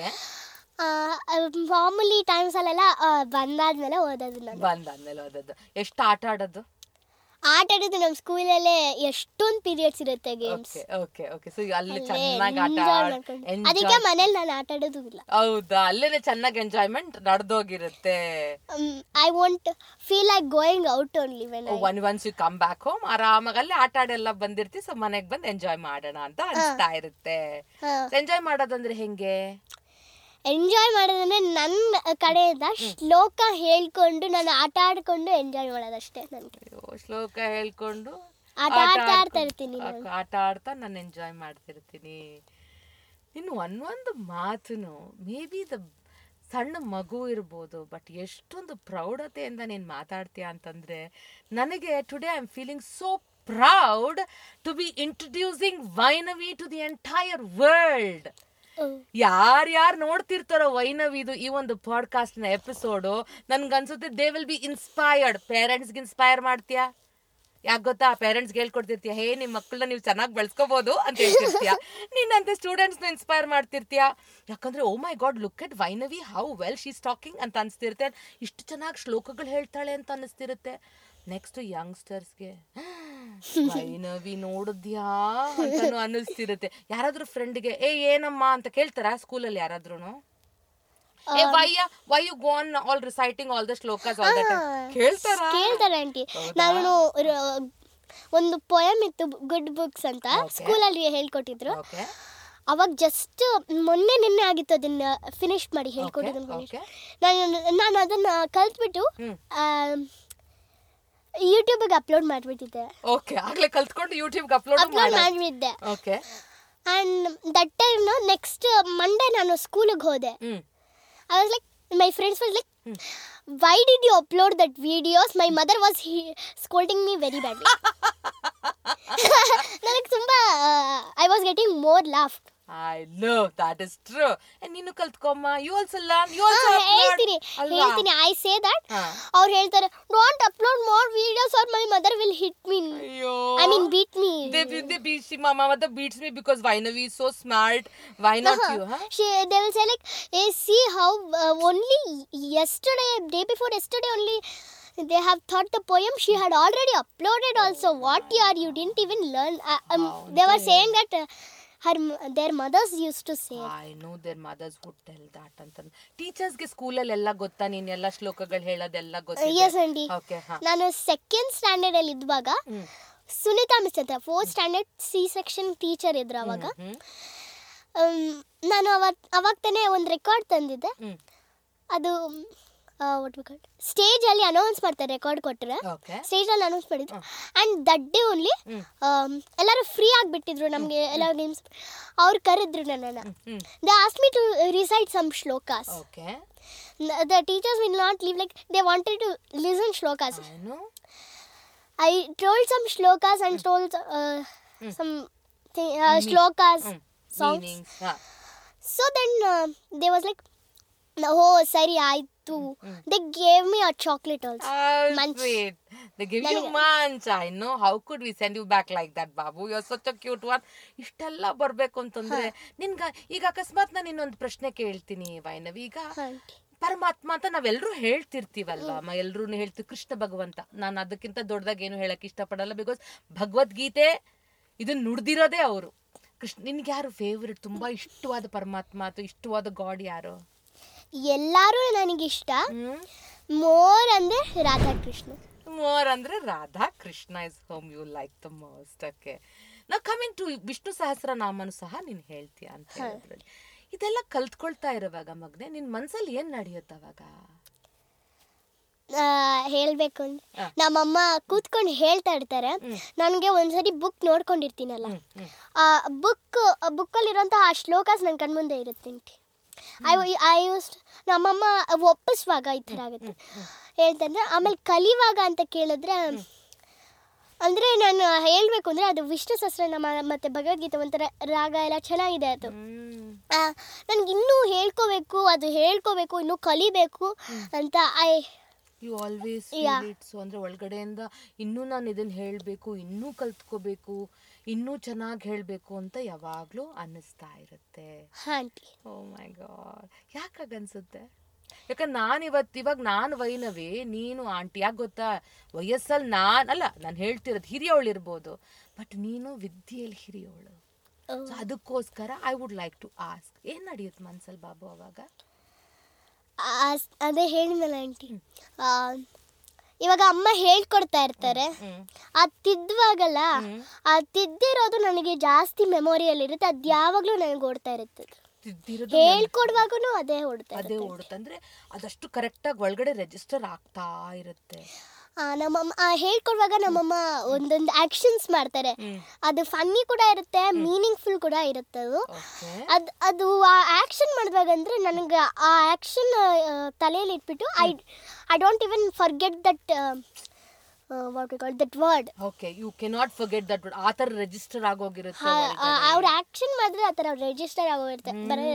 ಮಾಮೂಲಿ ಟೈಮ್ಸ್ ಅಲ್ಲೆಲ್ಲ ಆ, ಬಂದಾದ್ಮೇಲೆ ಓದೋದು ನಾನು ಬಂದಾದ್ಮೇಲೆ ಓದೋದು ಎಷ್ಟು ಆಟ ಆಡೋದು ಆಟ ಆಡೋದು ನಮ್ಮ ಸ್ಕೂಲಲ್ಲೇ ಎಷ್ಟೊಂದು ಪೀರಿಯಡ್ಸ್ ಇರುತ್ತೆ games okay okay okay so ಅಲ್ಲಿ ಚೆನ್ನಾಗಿ ಆಟ ಆಡ್- ಅದಕ್ಕೆ enjoy- ಮನೇಲಿ ನಾನು ಆಟ ಆಡೋದು ಇಲ್ಲ ಹೌದಾ ಅಲ್ಲೇನೆ ಚೆನ್ನಾಗಿ ಎಂಜಾಯ್ಮೆಂಟ್ ನಡೆದೋಗಿರುತ್ತೆ I want feel like going out only when one once you come back home ಆರಾಮಾಗಿ ಅಲ್ಲಿ ಆಟ ಆಡೆಲ್ಲ ಬಂದಿರ್ತಿ ಸೊ ಮನೆಗ್ ಬಂದು ಎಂಜಾಯ್ ಮಾಡೋಣ ಅಂತ ಅನಿಸ್ತಾ ಇರುತ್ತೆ ಎಂಜಾಯ್ ಮಾಡೋದಂದ್ರೆ ಹೆಂಗೆ ಎಂಜಾಯ್ ಮಾಡೋದಂದ್ರೆ ನನ್ನ ಕಡೆಯಿಂದ ಶ್ಲೋಕ ಹೇಳ್ಕೊಂಡು ನಾನು ಆಟ ಆಡ್ಕೊಂಡು ಎಂಜಾಯ್ ಮಾಡೋದಷ್ಟೇ ನನಗೆ ಅಯ್ಯೋ, ಶ್ಲೋಕ ಹೇಳ್ಕೊಂಡು ಆಟ ಆಟ ಆಡ್ತಾ ಆಡ್ಕೊಂಡು- ಆಡ್ತಾ ಇರ್ತೀನಿ ನಾನು. ಆಟ- ಆಟ ಆಡ್ತಾ ನಾನು ಎಂಜಾಯ್ ಮಾಡ್ತಿರ್ತೀನಿ ಇನ್ನು ಒಂದೊಂದು ಮಾತುನು ಮೇ ಬಿ ದ ಸಣ್ಣ ಮಗು ಇರ್ಬೋದು ಬಟ್ ಎಷ್ಟೊಂದು ಪ್ರೌಢತೆಯಿಂದ ನೀನು ಮಾತಾಡ್ತೀಯ ಅಂತಂದ್ರೆ ನನಗೆ today I am feeling so proud to be introducing Vainavi to the entire world ಯಾರ್ಯಾರು ನೋಡ್ತಿರ್ತಾರೋ ವೈನವಿದು ಈ ಒಂದು ಪಾಡ್ಕಾಸ್ಟ್ ನ ಎಪಿಸೋಡು ನನ್ಗನ್ಸುತ್ತೆ ದೇ ವಿಲ್ ಬಿ ಇನ್ಸ್ಪೈರ್ಡ್ ಪೇರೆಂಟ್ಸ್ಗೆ ಇನ್ಸ್ಪೈರ್ ಮಾಡ್ತೀಯಾ ಯಾಕೆ ಗೊತ್ತಾ ಪೇರೆಂಟ್ಸ್ಗೆ ಹೇಳ್ಕೊಡ್ತಿರ್ತೀಯ ಹೇ ನಿಮ್ಮ ಮಕ್ಕಳನ್ನ ನೀವು ಚೆನ್ನಾಗಿ ಬೆಳೆಸ್ಕೋಬಹುದು ಅಂತ ಹೇಳ್ತಿರ್ತೀಯ ನೀನಂತ ಸ್ಟೂಡೆಂಟ್ಸ್ನ ಇನ್ಸ್ಪೈರ್ ಮಾಡ್ತಿರ್ತೀಯ ಯಾಕಂದ್ರೆ oh my god look at Vainavi how well she's talking ಅಂತ ಅನಿಸ್ತಿರುತ್ತೆ ಇಷ್ಟು ಚೆನ್ನಾಗಿ ಶ್ಲೋಕಗಳು ಹೇಳ್ತಾಳೆ ಅಂತ ಅನಿಸ್ತಿರುತ್ತೆ ನೆಕ್ಸ್ಟ್ ಯಂಗ್ಸ್ಟರ್ಸ್ಗೆ ವೈನವಿ ನೋಡಿದ್ಯಾ ಅಂತಾನು ಅನ್ನಿಸ್ತಿರುತ್ತೆ ಯಾರಾದ್ರೂ ಫ್ರೆಂಡ್ಗೆ ಏ ಏನಮ್ಮ ಅಂತ ಕೇಳ್ತಾರ ಸ್ಕೂಲಲ್ಲಿ ಯಾರಾದ್ರೂ hey why why you go on all reciting all the ಶ್ಲೋಕಾಸ್ ಆಲ್ ದ ಕೇಳ್ತಾರ ಕೇಳ್ತಾರೆ ಆಂಟಿ ನಾನು ರ- ಒಂದು ಪೊಯಮ್ ಇತ್ತು ಗುಡ್ ಬುಕ್ಸ್ ಅಂತ Okay. ಸ್ಕೂಲಲ್ಲಿ ಹೇಳ್ಕೊಟ್ಟಿದ್ರು ಓಕೆ ಅವಾಗ ಜಸ್ಟ್ ಮೊನ್ನೆ ನಿನ್ನೆ ಆಗಿತ್ತು ಅದನ್ನ ಫಿನಿಶ್ ಮಾಡಿ ಹೇಳ್ಕೊಟ್ಟಿದ್ದನ್ನು finish. ಓಕೆ ನಾನು ನಾನು ಅದನ್ನ ಕಲ್ತ್ಬಿಟ್ಟು ಹ್ಮ್ ಯೂಟ್ಯೂಬಿಗೆ ಅಪ್ಲೋಡ್ ಮಾಡಿಬಿಟ್ಟಿದ್ದೆ ಓಕೆ ಆಗ್ಲೇ ಕಲ್ತ್ಕೊಂಡು ಯೂಟ್ಯೂಬ್ಗೆ ಅಪ್ಲೋಡ್ ಅಪ್ಲೋಡ್ ಮಾಡಿ ಮಾಡಿಬಿದ್ದೆ okay and that time next Monday ನಾನು ಸ್ಕೂಲಿಗೆ ಹೋದೆ hmm I was like my friends was like why did you upload that videos my mother was scolding me very badly ನನಗೆ ತುಂಬ I was getting more laugh I know that is true ನೀನು ಕಲ್ತ್ಕೊಮ್ಮ you also learn you also ಹೇಳ್ತೀನಿ ಹೇಳ್ತೀನಿ I say that ಹಾ. ಅವ್ರು ಹೇಳ್ತಾರೆ don't upload more videos or my mother will hit me ಅಯ್ಯೋ I mean beat me they they beats my mother beats me because Vainavi is so smart why not you huh she they will say like hey, see how uh, only yesterday day before yesterday only they have thought the poem she had already uploaded also what year you didn't even learn uh, um, they were saying that uh, her m- their mothers used to say I know their mothers would tell that ಅಂತ ಟೀಚರ್ಸ್ಗೆ ಸ್ಕೂಲಲ್ಲಿ ಎಲ್ಲ ಗೊತ್ತಾ ನೀನ್ ಎಲ್ಲ ಶ್ಲೋಕಗಳು ಹೇಳೋದೆಲ್ಲ yes ಅಂಡಿ okay ಹಾ ನಾನು ಸೆಕೆಂಡ್ ಸ್ಟ್ಯಾಂಡರ್ಡ್ ಅಲ್ಲಿ ಇದ್ದಾಗ ಹ್ಮ್. ಸುನೀತಾ ಮಿಸ್ ಅಂತ fourth standard C section teacher ಇದ್ರು ಅವಾಗ ಹ್ಮ್ Um, ನಾನು ಅವತ್ ಅವಾಗ ತಾನೇ ಒಂದು ರೆಕಾರ್ಡ್ ತಂದಿದ್ದೆ ಹ್ಮ್ ಅದು ಸ್ಟೇಜ್ ಅಲ್ಲಿ ಅನೌನ್ಸ್ ಮಾಡ್ತಾರೆ ರೆಕಾರ್ಡ್ ಕೊಟ್ಟರೆ ಓಕೆ ಸ್ಟೇಜ್ ಅಲ್ಲಿ ಅನೌನ್ಸ್ ಮಾಡಿದ್ರು ಅಂಡ್ ದಟ್ ಡೇ ಓನ್ಲಿ ಹ್ಮ್. ಎಲ್ಲರೂ ಫ್ರೀ ಆಗಿಬಿಟ್ಟಿದ್ರು ನಮಗೆ ಎಲ್ಲ ಗೇಮ್ಸ್ ಅವ್ರು ಕರೆದ್ರು ನನ್ನನ್ನು hmm they ask me to recite some ಶ್ಲೋಕಾಸ್ okay the teachers will not leave like they wanted to listen ಶ್ಲೋಕಾಸ್ I know I told some ಶ್ಲೋಕಾಸ್ ಅಂಡ್ ಟೋಲ್ಡ್ ಸಮ್ ಶ್ಲೋಕಾಸ್ ಸಾಂಗ್ಸ್ ಮೀನಿಂಗ್ಸ್ ಹಾ so then they was like oh ಸರಿ ಆಯ್ತು they gave me a chocolate also How Munch. sweet. They give you munch. I know. How could we send you back like that, Babu? You're such a cute one. ಇಷ್ಟೆಲ್ಲ ಬರ್ಬೇಕು ಅಂತಂದ್ರೆ ನಿನ್ಗ ಈಗ ಅಕಸ್ಮಾತ್ ನಾನು ಇನ್ನೊಂದು ಪ್ರಶ್ನೆ ಕೇಳ್ತೀನಿ ವೈನವಿ ಈಗ ಪರಮಾತ್ಮ ಅಂತ ನಾವೆಲ್ಲರೂ ಹೇಳ್ತಿರ್ತೀವಲ್ವಾ ಎಲ್ರೂ ಹೇಳ್ತೀವಿ ಕೃಷ್ಣ ಭಗವಂತ ನಾನು ಅದಕ್ಕಿಂತ ದೊಡ್ಡದಾಗಿ ಏನು ಹೇಳಕ್ ಇಷ್ಟಪಡಲ್ಲ ಬಿಕಾಸ್ ಭಗವದ್ಗೀತೆ ಇದನ್ನ ನುಡ್ದಿರೋದೇ ಅವರು ಕೃಷ್ಣ ನಿನ್ಗೆ ಯಾರು ಫೇವ್ರೆಟ್ ತುಂಬಾ ಇಷ್ಟವಾದ ಪರಮಾತ್ಮ ಅಥವಾ ಇಷ್ಟವಾದ ಗಾಡ್ ಯಾರು ಎಲ್ಲರೂ ನನಗಿಷ್ಟ ಹ್ಮ್ ಮೋರ್ ಅಂದ್ರೆ ರಾಧಾಕೃಷ್ಣ ಮೋರ್ ಅಂದ್ರೆ Radha Krishna is whom you like the most okay ನಾ ಕಮಿಂಗ್ ಟು ವಿಷ್ಣು ಸಹಸ್ರನಾಮನು ಸಹ ನೀನ್ ಹೇಳ್ತೀಯ ಅಂತ ಹೇಳಿದ್ರಲ್ಲಿ ಇದೆಲ್ಲ ಕಲ್ತ್ಕೊಳ್ತಾ ಇರುವಾಗ ಮಗ್ನೆ ನಿನ್ ಮನ್ಸಲ್ಲಿ ಏನ್ ನಡೆಯುತ್ತೆ ಅವಾಗ ಆ, ಹೇಳ್ಬೇಕು ಅಂದ್ರೆ ಹಾ. ನಮ್ಮಮ್ಮ ಕೂತ್ಕೊಂಡು ಹೇಳ್ತಾ ಇರ್ತಾರೆ ನನಗೆ ಒಂದ್ಸರಿ ಬುಕ್ ನೋಡ್ಕೊಂಡಿರ್ತೀನಲ್ಲ ಹ್ಮ್, ಹ್ಮ್. ಆ ಬುಕ್ ಬುಕ್ಕಲ್ಲಿರೋಂತಹ ಆ ಶ್ಲೋಕಾಸ್ ನನ್ನ ಕಣ್ಮುಂದೆ ಇರುತ್ತೆ ಐ ಐ ಯೂಸ್ ನಮ್ಮಮ್ಮ ಒಪ್ಪಿಸುವಾಗ ಈ ಥರ ಆಗುತ್ತೆ ಹೇಳ್ತಾರೆ ಆಮೇಲೆ ಕಲಿವಾಗ ಅಂತ ಕೇಳಿದ್ರೆ ಅಂದರೆ ನಾನು ಹೇಳಬೇಕು ಅಂದರೆ ಅದು ವಿಷ್ಣು ಸಹಸ್ರನಾಮ ಮತ್ತು ಭಗವದ್ಗೀತೆ ಒಂಥರ ರಾಗ ಎಲ್ಲ ಚೆನ್ನಾಗಿದೆ ಅದು ಹ್ಮ್. ನನಗೆ ಇನ್ನೂ ಹೇಳ್ಕೋಬೇಕು ಅದು ಹೇಳ್ಕೋಬೇಕು ಇನ್ನೂ ಕಲಿಬೇಕು ಅಂತ ಐ ಯು ಆಲ್ವೇಸ್ Yeah. ಸೊ ಅಂದ್ರೆ ಒಳಗಡೆಯಿಂದ ಇನ್ನೂ ನಾನು ಇದನ್ನ ಹೇಳ್ಬೇಕು ಇನ್ನೂ ಕಲ್ತ್ಕೋಬೇಕು ಇನ್ನೂ ಚೆನ್ನಾಗಿ ಹೇಳ್ಬೇಕು ಅಂತ ಯಾವಾಗ್ಲೂ ಅನ್ನಿಸ್ತಾ ಇರುತ್ತೆ ಆಂಟಿ ಓ ಮೈ ಗಾಡ್ ಯಾಕಾಗನ್ಸುತ್ತೆ ಯಾಕಂದ್ರೆ ನಾನು ಇವತ್ತು ಇವಾಗ ನಾನು ವೈನವಿ ನೀನು ಆಂಟಿ ಯಾಕೆ ಗೊತ್ತಾ ವಯಸ್ಸಲ್ಲಿ ನಾನು ಅಲ್ಲ ನಾನು ಹೇಳ್ತಿರೋದು ಹಿರಿಯವಳು ಇರ್ಬೋದು ಬಟ್ ನೀನು ವಿದ್ಯೆಯಲ್ಲಿ ಹಿರಿಯವಳು ಸೊ ಅದಕ್ಕೋಸ್ಕರ I would like to ask ಏನ್ ನಡೆಯುತ್ತೆ ಮನ್ಸಲ್ಲಿ ಬಾಬು ಅವಾಗ ಆ- ಅದೇ ಹೇಳಿದ್ನಲ್ಲ ಆಂಟಿ ಇವಾಗ ಅಮ್ಮ ಹೇಳ್ಕೊಡ್ತಾ ಇರ್ತಾರೆ ಹ್ಮ್ ಆ ತಿದ್ದುವಾಗಲ್ಲ ಆ ತಿದ್ದಿರೋದು ನನಗೆ ಜಾಸ್ತಿ ಮೆಮೊರಿಯಲ್ಲಿರುತ್ತೆ ಅದು ಯಾವಾಗಲೂ ನನಗೆ ಓಡ್ತಾ ಇರುತ್ತೆ ತಿದ್ದಿರೋದು ಹೇಳ್ಕೊಡುವಾಗೂ ಅದೇ ಓಡ್ತಾ ಅದೇ ಇರುತ್ತೆ ಓಡುತ್ತೆ ಅಂದ್ರೆ ಅದಷ್ಟು ಕರೆಕ್ಟಾಗಿ ಒಳಗಡೆ ರೆಜಿಸ್ಟರ್ ಆಗ್ತಾ ಇರುತ್ತೆ ಆ, ನಮ್ಮಮ್ಮ ಆ, ಹೇಳ್ಕೊಡುವಾಗ ನಮ್ಮಮ್ಮ ಒಂದೊಂದು ಆಕ್ಷನ್ಸ್ ಮಾಡ್ತಾರೆ ಹ್ಮ್ ಅದು ಫನ್ನಿ ಕೂಡ ಇರುತ್ತೆ ಮೀನಿಂಗ್ಫುಲ್ ಕೂಡ ಇರುತ್ತೆ ಅದು ಓಕೆ ಅದು ಅದು ಆ ಆ್ಯಕ್ಷನ್ ಮಾಡಿದಾಗಂದ್ರೆ ನನಗೆ ಆ ಆ್ಯಕ್ಷನ್ ತಲೆಯಲ್ಲಿ ಇಟ್ಬಿಟ್ಟು I I don't even forget that what call that word okay you cannot forget that ಆ ಥರ ರಿಜಿಸ್ಟರ್ ಆಗೋಗಿರುತ್ತೆ ಅವ್ರ ಆ್ಯಕ್ಷನ್ ಮಾಡಿದ್ರೆ ಆ ಥರ ರಿಜಿಸ್ಟರ್ ಆಗೋಗಿರುತ್ತೆ ಬರೀ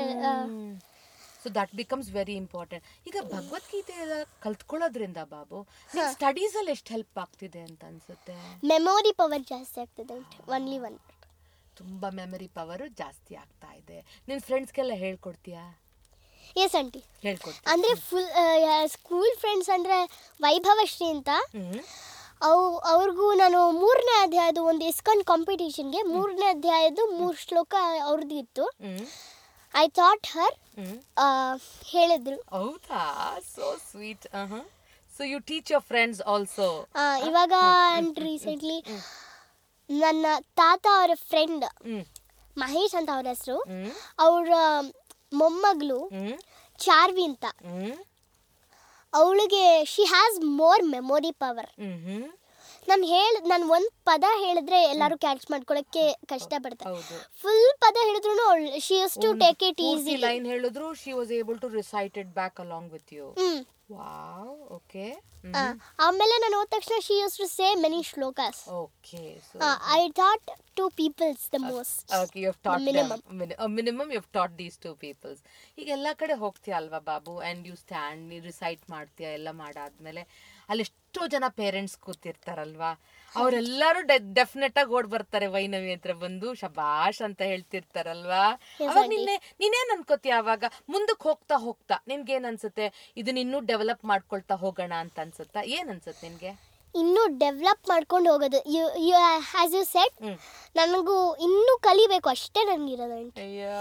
so that becomes very important ಈಗ ಭಗವದ್ಗೀತೆ ಎಲ್ಲ ಕಲ್ತ್ಕೊಳ್ಳೋದ್ರಿಂದ ಬಾಬು ಸ್ಟಡೀಸ್ ಅಲ್ಲಿ ಎಷ್ಟು ಹೆಲ್ಪ್ ಆಗ್ತಿದೆ ಅಂತ ಅನ್ಸುತ್ತೆ ಮೆಮೊರಿ ಪವರ್ ಜಾಸ್ತಿ ಆಗ್ತದೆ ಒನ್ಲಿ ಒನ್ ತುಂಬಾ ಮೆಮರಿ ಪವರ್ ಜಾಸ್ತಿ ಆಗ್ತಾ ಇದೆ ನಿನ್ ಫ್ರೆಂಡ್ಸ್ಗೆಲ್ಲ ಹೇಳ್ಕೊಡ್ತೀಯಾ ಎಸ್ ಆಂಟಿ ಹೇಳ್ಕೊಡ್ತೀಯ ಅಂದರೆ ಫುಲ್ ಸ್ಕೂಲ್ ಫ್ರೆಂಡ್ಸ್ ಅಂದರೆ ವೈಭವಶ್ರೀ ಅಂತ ಹ್ಮ್ ಅವು ಅವ್ರಿಗೂ ನಾನು ಮೂರನೇ ಅಧ್ಯಾಯದ ಒಂದು ಇಸ್ಕಾನ್ ಕಾಂಪಿಟೇಷನ್ಗೆ ಮೂರನೇ ಅಧ್ಯಾಯದ ಮೂರು ಶ್ಲೋಕ ಅವ್ರದ್ದು ಇತ್ತು ಹ್ಮ್ ಐ ಥಾಟ್ ಹರ್ ಹ್ಮ್ ಹೇಳಿದ್ರು ಹೌದಾ so sweet so you teach your friends also ಆ, ಇವಾಗ ರೀಸೆಂಟ್ಲಿ ನನ್ನ ತಾತ ಅವರ ಫ್ರೆಂಡ್ ಹ್ಮ್ ಮಹೇಶ್ ಅಂತ ಅವ್ರ ಹೆಸರು ಹ್ಮ್ ಅವರ ಮೊಮ್ಮಗಳು ಹ್ಮ್ ಚಾರ್ವಿ ಅಂತ ಹ್ಮ್ ಅವಳಿಗೆ she has more memory power hmm hmm ನಾನು ಹೇಳ ನಾನು ಒಂದು ಪದ ಹೇಳಿದ್ರೆ ಎಲ್ಲರೂ ಕ್ಯಾಚ್ ಮಾಡ್ಕೊಳಕ್ಕೆ ಕಷ್ಟ ಪಡ್ತಾರೆ ಹೌದು ಫುಲ್ ಪದ ಹೇಳಿದ್ರು she used to take it easy line ಹೇಳಿದ್ರು she was able to recite it back along with you hmm wow okay ಆ, ಆಮೇಲೆ ನಾನು ಹೋದ ತಕ್ಷಣ she used to say many ಶ್ಲೋಕಾಸ್ okay so I thought to peoples the most okay you have taught minimum. Minimum you have taught these to peoples ಈಗ ಎಲ್ಲ ಕಡೆ ಹೋಗ್ತೀಯ ಅಲ್ವಾ ಬಾಬು ಆ್ಯಂಡ್ ಯು ಸ್ಟ್ಯಾಂಡ್ ನೀ ರಿಸೈಟ್ ಮಾಡ್ತೀಯ ಎಲ್ಲ ಮಾಡಾದ್ಮೇಲೆ ಅಲ್ಲಿ ಎಷ್ಟೋ ಜನ ಪೇರೆಂಟ್ಸ್ ಕೂತಿರ್ತಾರಲ್ವಾ ಅವರೆಲ್ಲರೂ ಡೆಫಿನೆಟ್ ಆಗಿ ಓಡ್ ಬರ್ತಾರೆ ವೈನವಿ ಹತ್ರ ಬಂದು ಶಬಾಷ್ ಅಂತ ಹೇಳ್ತಿರ್ತಾರಲ್ವಾ ಅವಾಗ ನಿನ್ನೆ ನೀನೇನ್ ಅನ್ಕೋತೀಯ ಅವಾಗ ಮುಂದಕ್ಕೆ ಹೋಗ್ತಾ ಹೋಗ್ತಾ ನಿನ್ಗೇನ್ ಅನ್ಸುತ್ತೆ ಇದನ್ನ ಇನ್ನೂ ಡೆವಲಪ್ ಮಾಡ್ಕೊಳ್ತಾ ಹೋಗೋಣ ಅಂತ ಅನ್ಸುತ್ತಾ ಏನ್ ಅನ್ಸುತ್ತೆ ನಿನ್ಗೆ ಇನ್ನೂ ಡೆವಲಪ್ ಮಾಡ್ಕೊಂಡು ಹೋಗೋದು you you has you set hmm ನನಗೂ ಇನ್ನೂ ಕಲಿಬೇಕು ಅಷ್ಟೇ ನನಗಿರೋದು ಆಂಟಿ ಅಯ್ಯೋ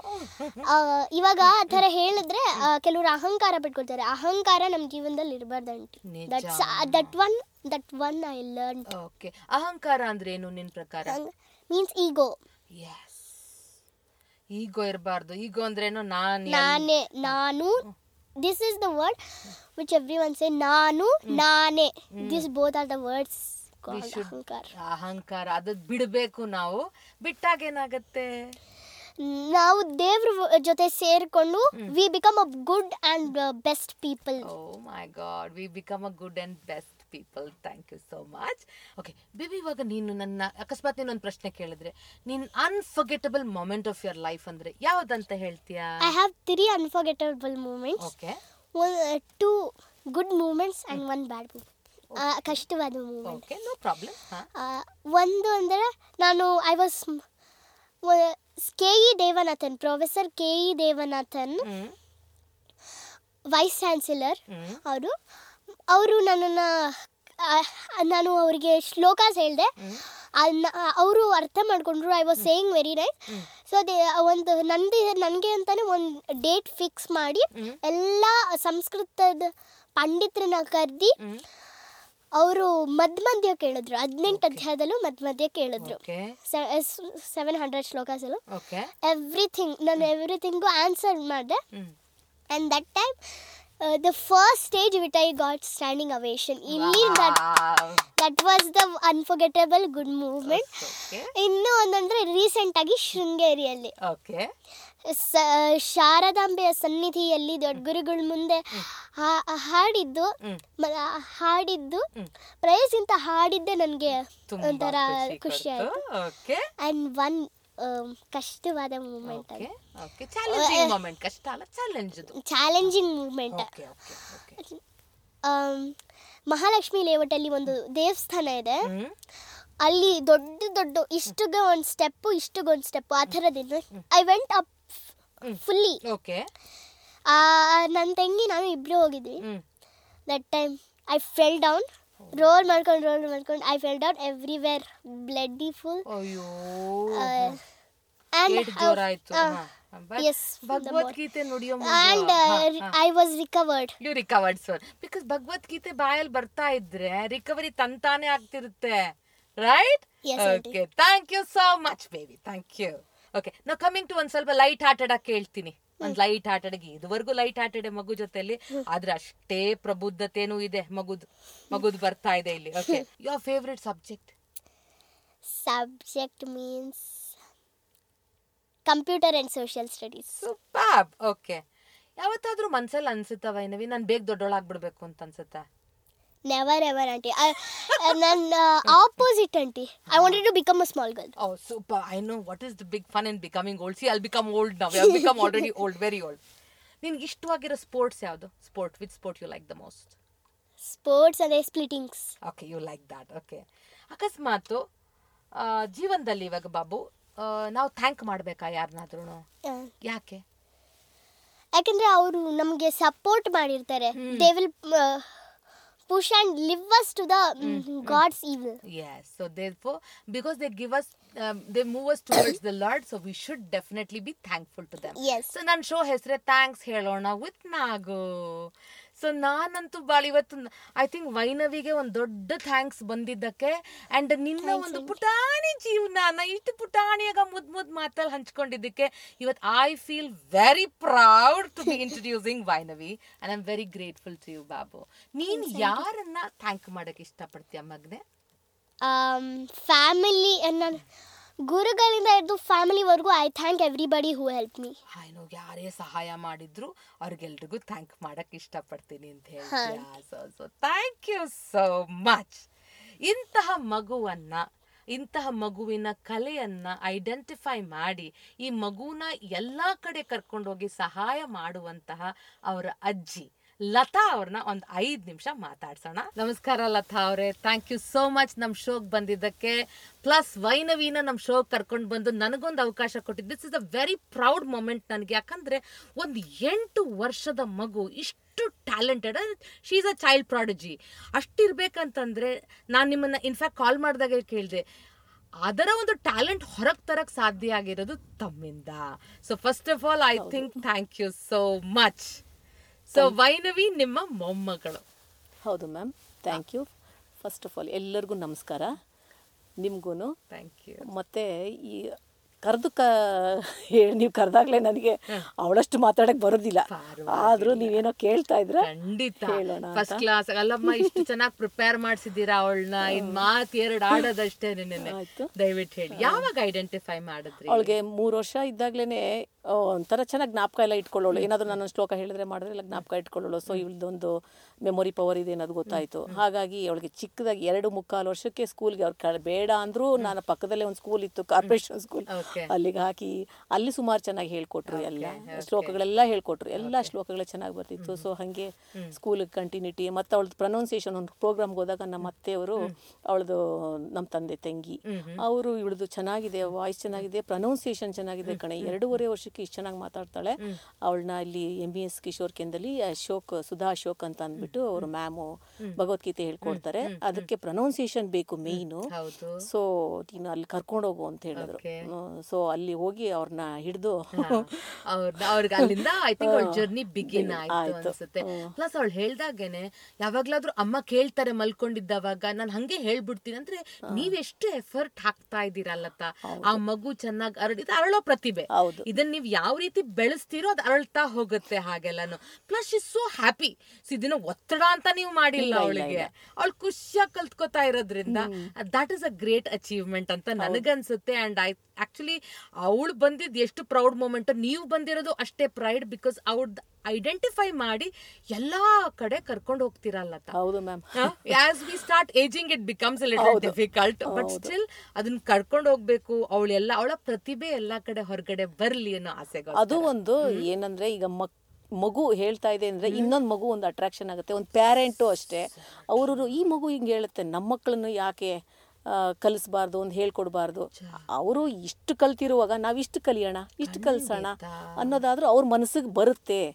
ಇವಾಗ ಆ ಥರ ಹೇಳಿದ್ರೆ ಆ, ಕೆಲವರು ಅಹಂಕಾರ ಬಿಟ್ಕೊಳ್ತಾರೆ ಅಹಂಕಾರ ನಮ್ಮ ಜೀವನದಲ್ಲಿ ಇರಬಾರ್ದು ಆಂಟಿ ನಿಜ. That's that one that one I learn okay ಅಹಂಕಾರ ಅಂದ್ರೆ ಏನು ನಿನ್ ಪ್ರಕಾರ ಮೀನ್ಸ್ ಈಗೋ ಎಸ್ ಈಗೋ ಇರಬಾರ್ದು ಈಗೋ ಅಂದ್ರೇನು ನಾನು ನಾನೇ ನಾನು this is the word which everyone say ನಾನು ನಾನೇ this both are the words ಅಹಂಕಾರ ಅಹಂಕಾರ ಅದು ಬಿಡಬೇಕು ನಾವು ಬಿಟ್ಟಾಗ ಏನಾಗತ್ತೆ ನಾವು ದೇವ್ರ ಜೊತೆ ಸೇರಿಕೊಂಡು we become a good and best people oh my god we become a good and best people thank you so much okay baby ಇವಾಗ ನೀನು ನನ್ನ ಅಕಸ್ಮಾತ್ ನೀನು ಒಂದು ಪ್ರಶ್ನೆ ಕೇಳಿದ್ರೆ ನೀನ್ unforgettable moment of your life ಅಂದ್ರೆ ಯಾವ್ದಂತ ಹೇಳ್ತೀಯಾ I have three unforgettable moments okay two good moments and one bad moment ಕಷ್ಟವಾದ ಮೂಮೆಂಟ್ ಓಕೆ ನೋ ಪ್ರಾಬ್ಲಮ್ ಹಾ ಒಂದು ಅಂದರೆ ನಾನು I was K E ದೇವನಾಥನ್ professor K E Devanathan hmm vice chancellor hmm ಅವರು ಅವರು ನನ್ನನ್ನು ನಾನು ಅವರಿಗೆ ಶ್ಲೋಕಾಸ್ ಹೇಳಿದೆ ಅವರು ಅರ್ಥ ಮಾಡ್ಕೊಂಡ್ರು I was saying very nice so ಅದೇ ಒಂದು ನಂದು ನನಗೆ ಅಂತಾನೆ ಒಂದು ಡೇಟ್ ಫಿಕ್ಸ್ ಮಾಡಿ ಹ್ಮ್. ಎಲ್ಲ ಸಂಸ್ಕೃತದ ಪಂಡಿತರನ್ನ ಕರೆದಿ ಹ್ಮ್ ಅವರು ಮಧ್ಯ ಮಧ್ಯ ಕೇಳಿದ್ರು ಹದಿನೆಂಟು ಅಧ್ಯಾಯದಲ್ಲೂ ಮಧ್ಯ ಮಧ್ಯ ಕೇಳಿದ್ರು ಓಕೆ ಸೆವೆನ್ ಹಂಡ್ರೆಡ್ ಶ್ಲೋಕಾಸಲ್ಲೂ ಓಕೆ ಎವ್ರಿಥಿಂಗ್ ನಾನು ಎವ್ರಿಥಿಂಗು ಆನ್ಸರ್ ಮಾಡಿದೆ hmm and that time uh, the first stage which i got standing ovation ಇಲ್ಲಿ that Wow. that was the unforgettable good movement Okay. ಇನ್ನು ಒಂದಂದ್ರೆ ರೀಸೆಂಟ್ ಆಗಿ ಶೃಂಗೇರಿಯಲ್ಲಿ Okay. ಸ- ಶಾರದಾಂಬೆಯ ಸನ್ನಿಧಿಯಲ್ಲಿ ದೊಡ್ಡ ಗುರುಗಳ ಮುಂದೆ ಹಾ- ಹಾಡಿದ್ದು ಹ್ಮ್. ಮ- ಹಾಡಿದ್ದು ಹ್ಮ್. ಪ್ರೈಸ್ ಇಂತ ಹಾಡಿದ್ದೆ ನನಗೆ ತುಂಬಾ ಒಂಥರ ಖುಷಿ ಖುಷಿ ಕೊಡ್ತು. ಆಯ್ತು Okay. ಅಂಡ್ ಒನ್ ಕಷ್ಟವಾದ moment Okay. Okay. Challenging moment. ಕಷ್ಟ ಅಲ್ಲ ಚಾಲೆಂಜ್ ಅದು challenging moment okay okay okay um, Mahalakshmi ಲೇಔಟಲ್ಲಿ ಒಂದು ದೇವಸ್ಥಾನ ಇದೆ ಹ್ಮ್ ಅಲ್ಲಿ ದೊಡ್ಡ ದೊಡ್ಡ ಇಷ್ಟುಗೆ ಒಂದು ಸ್ಟೆಪ್ಪು ಇಷ್ಟುಗೆ ಒಂದು ಸ್ಟೆಪ್ಪು ಆ ಥರದಿಂದ I went up fully okay ನನ್ನ ತಂಗಿ ನಾನು ಇಬ್ಬರು ಹೋಗಿದ್ವಿ hmm that time I fell down roll ಮಾಡ್ಕೊಂಡು ರೋಲ್ ಮಾಡ್ಕೊಂಡು I fell down everywhere bloody full ಅಯ್ಯೋ ಆ್ಯಂಡ್ ಏಟ್ ಜೋರ ಆಯ್ತು yes, ಭಗವದ್ಗೀತೆ ನುಡಿಯೋ and I was recovered you recovered sir because Bhagavad Gita ಬಾಯಲ್ಲಿ ಬರ್ತಾ ಇದ್ರೆ ರಿಕವರಿ ತಂತಾನೆ ಆಗ್ತಿರುತ್ತೆ right Yes, aunty. Okay thank you so much baby thank you okay ನಾವು ಕಮಿಂಗ್ ಟು ಒಂದ್ ಸ್ವಲ್ಪ ಲೈಟ್ ಹಾರ್ಟೆಡ್ ಆಗಿ ಕೇಳ್ತೀನಿ ಒಂದ್ ಲೈಟ್ ಹಾರ್ಟೆಡ್ ಇದುವರೆಗೂ ಲೈಟ್ ಹಾರ್ಟೆಡ್ ಮಗು ಜೊತೆಲಿ ಆದ್ರೆ ಅಷ್ಟೇ ಪ್ರಬುದ್ಧತೆನೂ ಇದೆ ಮಗುದ್ ಮಗುದ್ ಬರ್ತಾ ಇದೆ ಇಲ್ಲಿ okay your favourite subject subject means computer and social studies super okay ಯಾವತ್ತಾದ್ರೂ ಮನ್ಸಲ್ಲಿ ಅನ್ಸುತ್ತಾ ವೈನವಿ ನಾನು ಬೇಗ ದೊಡ್ಡೋಳಾಗ್ಬಿಡ್ಬೇಕು ಅಂತ ಅನ್ಸುತ್ತಾ ನೆವರ್ ಎವರ್ ಆಂಟಿ ನನ್ನ opposite aunty I wanted to become a small girl Oh, super. I know what is the big fun in becoming old. See, I'll become old now. I'll become already old, very old. ನಿನ್ಗೆ ಇಷ್ಟವಾಗಿರೋ sports ಯಾವುದು sport with sport you like the most sports ಅದೇ splittings okay you like that okay ಅಕಸ್ಮಾತು ಆ, ಜೀವನದಲ್ಲಿ ಇವಾಗ ಬಾಬು ನಾವು thank ಮಾಡಬೇಕಾ ಯಾರನ್ನಾದ್ರೂ ಯಾಕೆ ಯಾಕಂದ್ರೆ ಅವರು ನಮಗೆ ಸಪೋರ್ಟ್ ಮಾಡಿರ್ತಾರೆ they will push and leave us to the gods evil Yes. So therefore, because they give us, um, they move us towards the Lord, so we should definitely be thankful to them. Yes. So ನನ್ನ show ಹೆಸರೇ thanks ಹೇಳೋಣ with Nagu so ನಾನಂತೂ ಭಾಳ ಇವತ್ತು I think ವೈನವಿಗೆ ಒಂದು ದೊಡ್ಡ thanks ಬಂದಿದ್ದಕ್ಕೆ and ನಿನ್ನ ಒಂದು ಪುಟಾಣಿ ಜೀವನ ಇಷ್ಟು ಪುಟಾಣಿಯಾಗ ಮುದ್ ಮುದ್ ಮಾತಲ್ಲಿ ಹಂಚ್ಕೊಂಡಿದ್ದಕ್ಕೆ ಇವತ್ತು I feel very proud to be introducing Vainavi and I am very grateful to you ಬಾಬು ನೀನ್ ಯಾರನ್ನ ಥ್ಯಾಂಕ್ ಮಾಡಕ್ ಇಷ್ಟಪಡ್ತೀಯ ಮಗ್ನೆ ಫ್ಯಾಮಿಲಿ ನನ್ನ ಗುರುಗಳಿಂದ ಹಿಡಿದು ಫ್ಯಾಮಿಲಿವರೆಗೂ I thank everybody who help me ಏನು ಯಾರೇ ಸಹಾಯ ಮಾಡಿದ್ರು ಅವ್ರಿಗೆಲ್ರಿಗೂ ಥ್ಯಾಂಕ್ ಮಾಡಕ್ ಇಷ್ಟಪಡ್ತೀನಿ ಅಂತ ಹೇಳ್ತೀಯಾ so so thank you so much ಇಂತಹ ಮಗುವನ್ನ ಇಂತಹ ಮಗುವಿನ ಕಲೆಯನ್ನ ಐಡೆಂಟಿಫೈ ಮಾಡಿ ಈ ಮಗುನ ಎಲ್ಲಾ ಕಡೆ ಕರ್ಕೊಂಡೋಗಿ ಸಹಾಯ ಮಾಡುವಂತಹ ಅವರ ಅಜ್ಜಿ ಲತಾ ಅವ್ರನ್ನ ಒಂದು ಐದು ನಿಮಿಷ ಮಾತಾಡ್ಸೋಣ ನಮಸ್ಕಾರ ಲತಾ ಅವರೇ ಥ್ಯಾಂಕ್ ಯು ಸೋ ಮಚ್ ನಮ್ಮ ಶೋಗೆ ಬಂದಿದ್ದಕ್ಕೆ ಪ್ಲಸ್ ವೈನವಿನ ನಮ್ಮ ಶೋಗೆ ಕರ್ಕೊಂಡು ಬಂದು ನನಗೊಂದು ಅವಕಾಶ ಕೊಟ್ಟಿದ್ದು this is a very proud moment ನನಗೆ ಯಾಕಂದ್ರೆ ಒಂದು ಎಂಟು ವರ್ಷದ ಮಗು ಇಷ್ಟು talented she is a child prodigy ಅಷ್ಟಿರ್ಬೇಕಂತಂದ್ರೆ ನಾನು ನಿಮ್ಮನ್ನ ಇನ್ಫ್ಯಾಕ್ಟ್ ಕಾಲ್ ಮಾಡಿದಾಗ ಕೇಳಿದೆ ಅದರ ಒಂದು ಟ್ಯಾಲೆಂಟ್ ಹೊರಗೆ ತರಕ್ ಸಾಧ್ಯ ಆಗಿರೋದು ತಮ್ಮಿಂದ so first of all I think thank you so much so Vainavi ನಿಮ್ಮ ಮೊಮ್ಮಗಳು ಹೌದು ma'am thank you first of all ಎಲ್ಲರಿಗೂ ನಮಸ್ಕಾರ ನಿಮಗೂ ಥ್ಯಾಂಕ್ ಯು ಮತ್ತು ಈ ಕರೆದು ಕ ಹೇಳಿ ನೀವು ಕರೆದಾಗಲೇ ನನಗೆ ಅವಳಷ್ಟು ಮಾತಾಡಕ್ಕೆ ಬರೋದಿಲ್ಲ ಆದರೂ ನೀವೇನೋ ಕೇಳ್ತಾ ಇದ್ರೆ ಖಂಡಿತ ಹೇಳೋಣ ಫಸ್ಟ್ ಕ್ಲಾಸ್ ಅಲ್ಲಮ್ಮ ಇಷ್ಟು ಚೆನ್ನಾಗಿ ಪ್ರಿಪೇರ್ ಮಾಡಿಸಿದ್ದೀರಾ ಅವಳನ್ನ ಇನ್ ಮಾತ್ ಎರಡು ಆಡೋದಷ್ಟೇ ನೆನ್ನೆ ಆಯ್ತು. ದಯವಿಟ್ಟು ಹೇಳಿ ಯಾವಾಗ ಐಡೆಂಟಿಫೈ ಮಾಡಿದ್ರಿ ಅವಳಿಗೆ ಮೂರು ವರ್ಷ ಇದ್ದಾಗಲೇ ಒಂಥರ ಚೆನ್ನಾಗಿ ಜ್ಞಾಪಕ ಎಲ್ಲ ಇಟ್ಕೊಳ್ಳೋಳು ಏನಾದರೂ ನಾನು ಶ್ಲೋಕ ಹೇಳಿದ್ರೆ ಮಾಡಿದ್ರೆ ಎಲ್ಲ ಜ್ಞಾಪಕ ಇಟ್ಕೊಳ್ಳೋಳು ಸೊ ಇವಳದೊಂದು ಮೆಮೊರಿ ಪವರ್ ಇದೆ ಅನ್ನೋದು ಗೊತ್ತಾಯಿತು ಹಾಗಾಗಿ ಅವಳಿಗೆ ಚಿಕ್ಕದಾಗಿ ಎರಡು ಮುಕ್ಕಾಲು ವರ್ಷಕ್ಕೆ ಸ್ಕೂಲ್ಗೆ ಅವ್ರು ಕ ಬೇಡ ಅಂದರೂ ನಾನು ಪಕ್ಕದಲ್ಲೇ ಒಂದು ಸ್ಕೂಲ್ ಇತ್ತು ಕಾರ್ಪೊರೇಷನ್ ಸ್ಕೂಲ್ Okay. ಅಲ್ಲಿಗೆ ಹಾಕಿ ಅಲ್ಲಿ ಸುಮಾರು ಚೆನ್ನಾಗಿ ಹೇಳ್ಕೊಟ್ರು ಎಲ್ಲ ಶ್ಲೋಕಗಳೆಲ್ಲ ಹೇಳ್ಕೊಟ್ರು ಎಲ್ಲ ಶ್ಲೋಕಗಳು ಚೆನ್ನಾಗಿ ಬರ್ತಿತ್ತು ಸೊ ಹಾಗೆ ಸ್ಕೂಲ್ ಕಂಟಿನ್ಯೂಟಿ ಮತ್ತು ಅವಳದು ಪ್ರೊನೌನ್ಸಿಯೇಷನ್ ಒಂದು ಪ್ರೋಗ್ರಾಮ್ಗೆ ಹೋದಾಗ ನಮ್ಮ ಅತ್ತೆಯವರು ಅವಳದು ನಮ್ಮ ತಂದೆ ತಂಗಿ ಅವರು ಇವಳದು ಚೆನ್ನಾಗಿದೆ ವಾಯ್ಸ್ ಚೆನ್ನಾಗಿದೆ ಪ್ರೊನೌನ್ಸಿಯೇಷನ್ ಚೆನ್ನಾಗಿದೆ ಕಣೆ ಎರಡೂವರೆ ವರ್ಷಕ್ಕೆ ಇಷ್ಟು ಚೆನ್ನಾಗಿ ಮಾತಾಡ್ತಾಳೆ ಅವಳನ್ನ ಇಲ್ಲಿ ಎಂ ಬಿ ಎಸ್ ಕಿಶೋರ್ ಕೇಂದ್ರದಲ್ಲಿ ಅಶೋಕ್ ಸುಧಾ ಅಶೋಕ್ ಅಂತ ಅಂದ್ಬಿಟ್ಟು ಅವರು ಮ್ಯಾಮು ಭಗವದ್ಗೀತೆ ಹೇಳ್ಕೊಡ್ತಾರೆ ಅದಕ್ಕೆ ಪ್ರೊನೌನ್ಸಿಯೇಷನ್ ಬೇಕು ಮೇಯ್ನು ಹೌದು ಸೊ ನೀನು ಅಲ್ಲಿ ಕರ್ಕೊಂಡು ಹೋಗು ಅಂತ ಹೇಳಿದ್ರು Okay. ಸೊ ಅಲ್ಲಿ ಹೋಗಿ ಅವ್ರನ್ನ ಹಿಡಿದು ಅವ್ರನ್ನ ಅವ್ರಿಗೆ ಅಲ್ಲಿಂದ ಐ ಥಿಂಕ್ ಅವ್ಳ ಜರ್ನಿ ಬಿಗಿನ್ ಆಯ್ತು ಆಯ್ತು. ಅನ್ಸುತ್ತೆ ಪ್ಲಸ್ ಅವಳು ಹೇಳ್ದಾಗೇನೆ ಯಾವಾಗ್ಲಾದ್ರೂ ಅಮ್ಮ ಕೇಳ್ತಾರೆ ಮಲ್ಕೊಂಡಿದ್ದವಾಗ ನಾನು ಹಂಗೆ ಹೇಳ್ಬಿಡ್ತೀನಿ ಅಂದ್ರೆ ನೀವೆಷ್ಟು ಎಫರ್ಟ್ ಹಾಕ್ತಾ ಇದ್ದೀರಲ್ಲತ್ತ ಆ ಮಗು ಚೆನ್ನಾಗಿ ಅರಳಿದ ಅರಳೋ ಪ್ರತಿಭೆ ಹೌದು. ಇದನ್ನ ನೀವು ಯಾವ ರೀತಿ ಬೆಳೆಸ್ತೀರೋ ಅದು ಅರಳ್ತಾ ಹೋಗುತ್ತೆ ಹಾಗೆಲ್ಲಾನು ಪ್ಲಸ್ ಇಸ್ ಸೋ ಹ್ಯಾಪಿ ಇದನ್ನ ಒತ್ತಡ ಅಂತ ನೀವು ಮಾಡಿಲ್ಲ ಅವಳಿಗೆ ಅವಳು ಖುಷಿಯಾಗಿ ಕಲ್ತ್ಕೋತಾ ಇರೋದ್ರಿಂದ that is a great achievement ಅಂತ ನನಗನ್ಸುತ್ತೆ ಅಂಡ್ ಐ ಆಕ್ಚುಲಿ ಅವಳು ಬಂದಿದ್ ಎಷ್ಟು ಪ್ರೌಡ್ ಮೂಮೆಂಟ್ ನೀವು ಬಂದಿರೋದು ಅಷ್ಟೇ ಪ್ರೈಡ್ ಬಿಕಾಸ್ ಅವ್ರದ್ದು ಐಡೆಂಟಿಫೈ ಮಾಡಿ ಎಲ್ಲಾ ಕಡೆ ಕರ್ಕೊಂಡು ಹೋಗ್ತಿರಲ್ಲ ಹೌದು ma'am as we start ageing it becomes little difficult but still ಅದನ್ನ ಕರ್ಕೊಂಡು ಹೋಗ್ಬೇಕು ಅವಳೆಲ್ಲ ಅವಳ ಪ್ರತಿಭೆ ಎಲ್ಲಾ ಕಡೆ ಹೊರಗಡೆ ಬರ್ಲಿ ಅನ್ನೋ ಆಸೆಗಳು ಅದು ಒಂದು ಏನಂದ್ರೆ ಈಗ ಮಕ್ ಮಗು ಹೇಳ್ತಾ ಇದೆ ಅಂದ್ರೆ ಇನ್ನೊಂದು ಮಗು ಒಂದು ಅಟ್ರಾಕ್ಷನ್ ಆಗುತ್ತೆ ಒಂದು ಪ್ಯಾರೆಂಟು ಅಷ್ಟೇ ಅವರು ಈ ಮಗು ಹಿಂಗೆ ಹೇಳುತ್ತೆ ನಮ್ಮ ಮಕ್ಕಳನ್ನು ಯಾಕೆ ಆ, ಕಲಿಸ್ಬಾರ್ದು ಒಂದು ಹೇಳ್ಕೊಡ್ಬಾರ್ದು ಅವರು ಇಷ್ಟು ಕಲ್ತಿರುವಾಗ ನಾವು ಇಷ್ಟು ಕಲಿಯೋಣ ಇಷ್ಟು ಕಲಿಸೋಣ ಅನ್ನೋದಾದ್ರೂ ಅವ್ರ ಮನಸ್ಸಿಗೆ ಬರುತ್ತೆ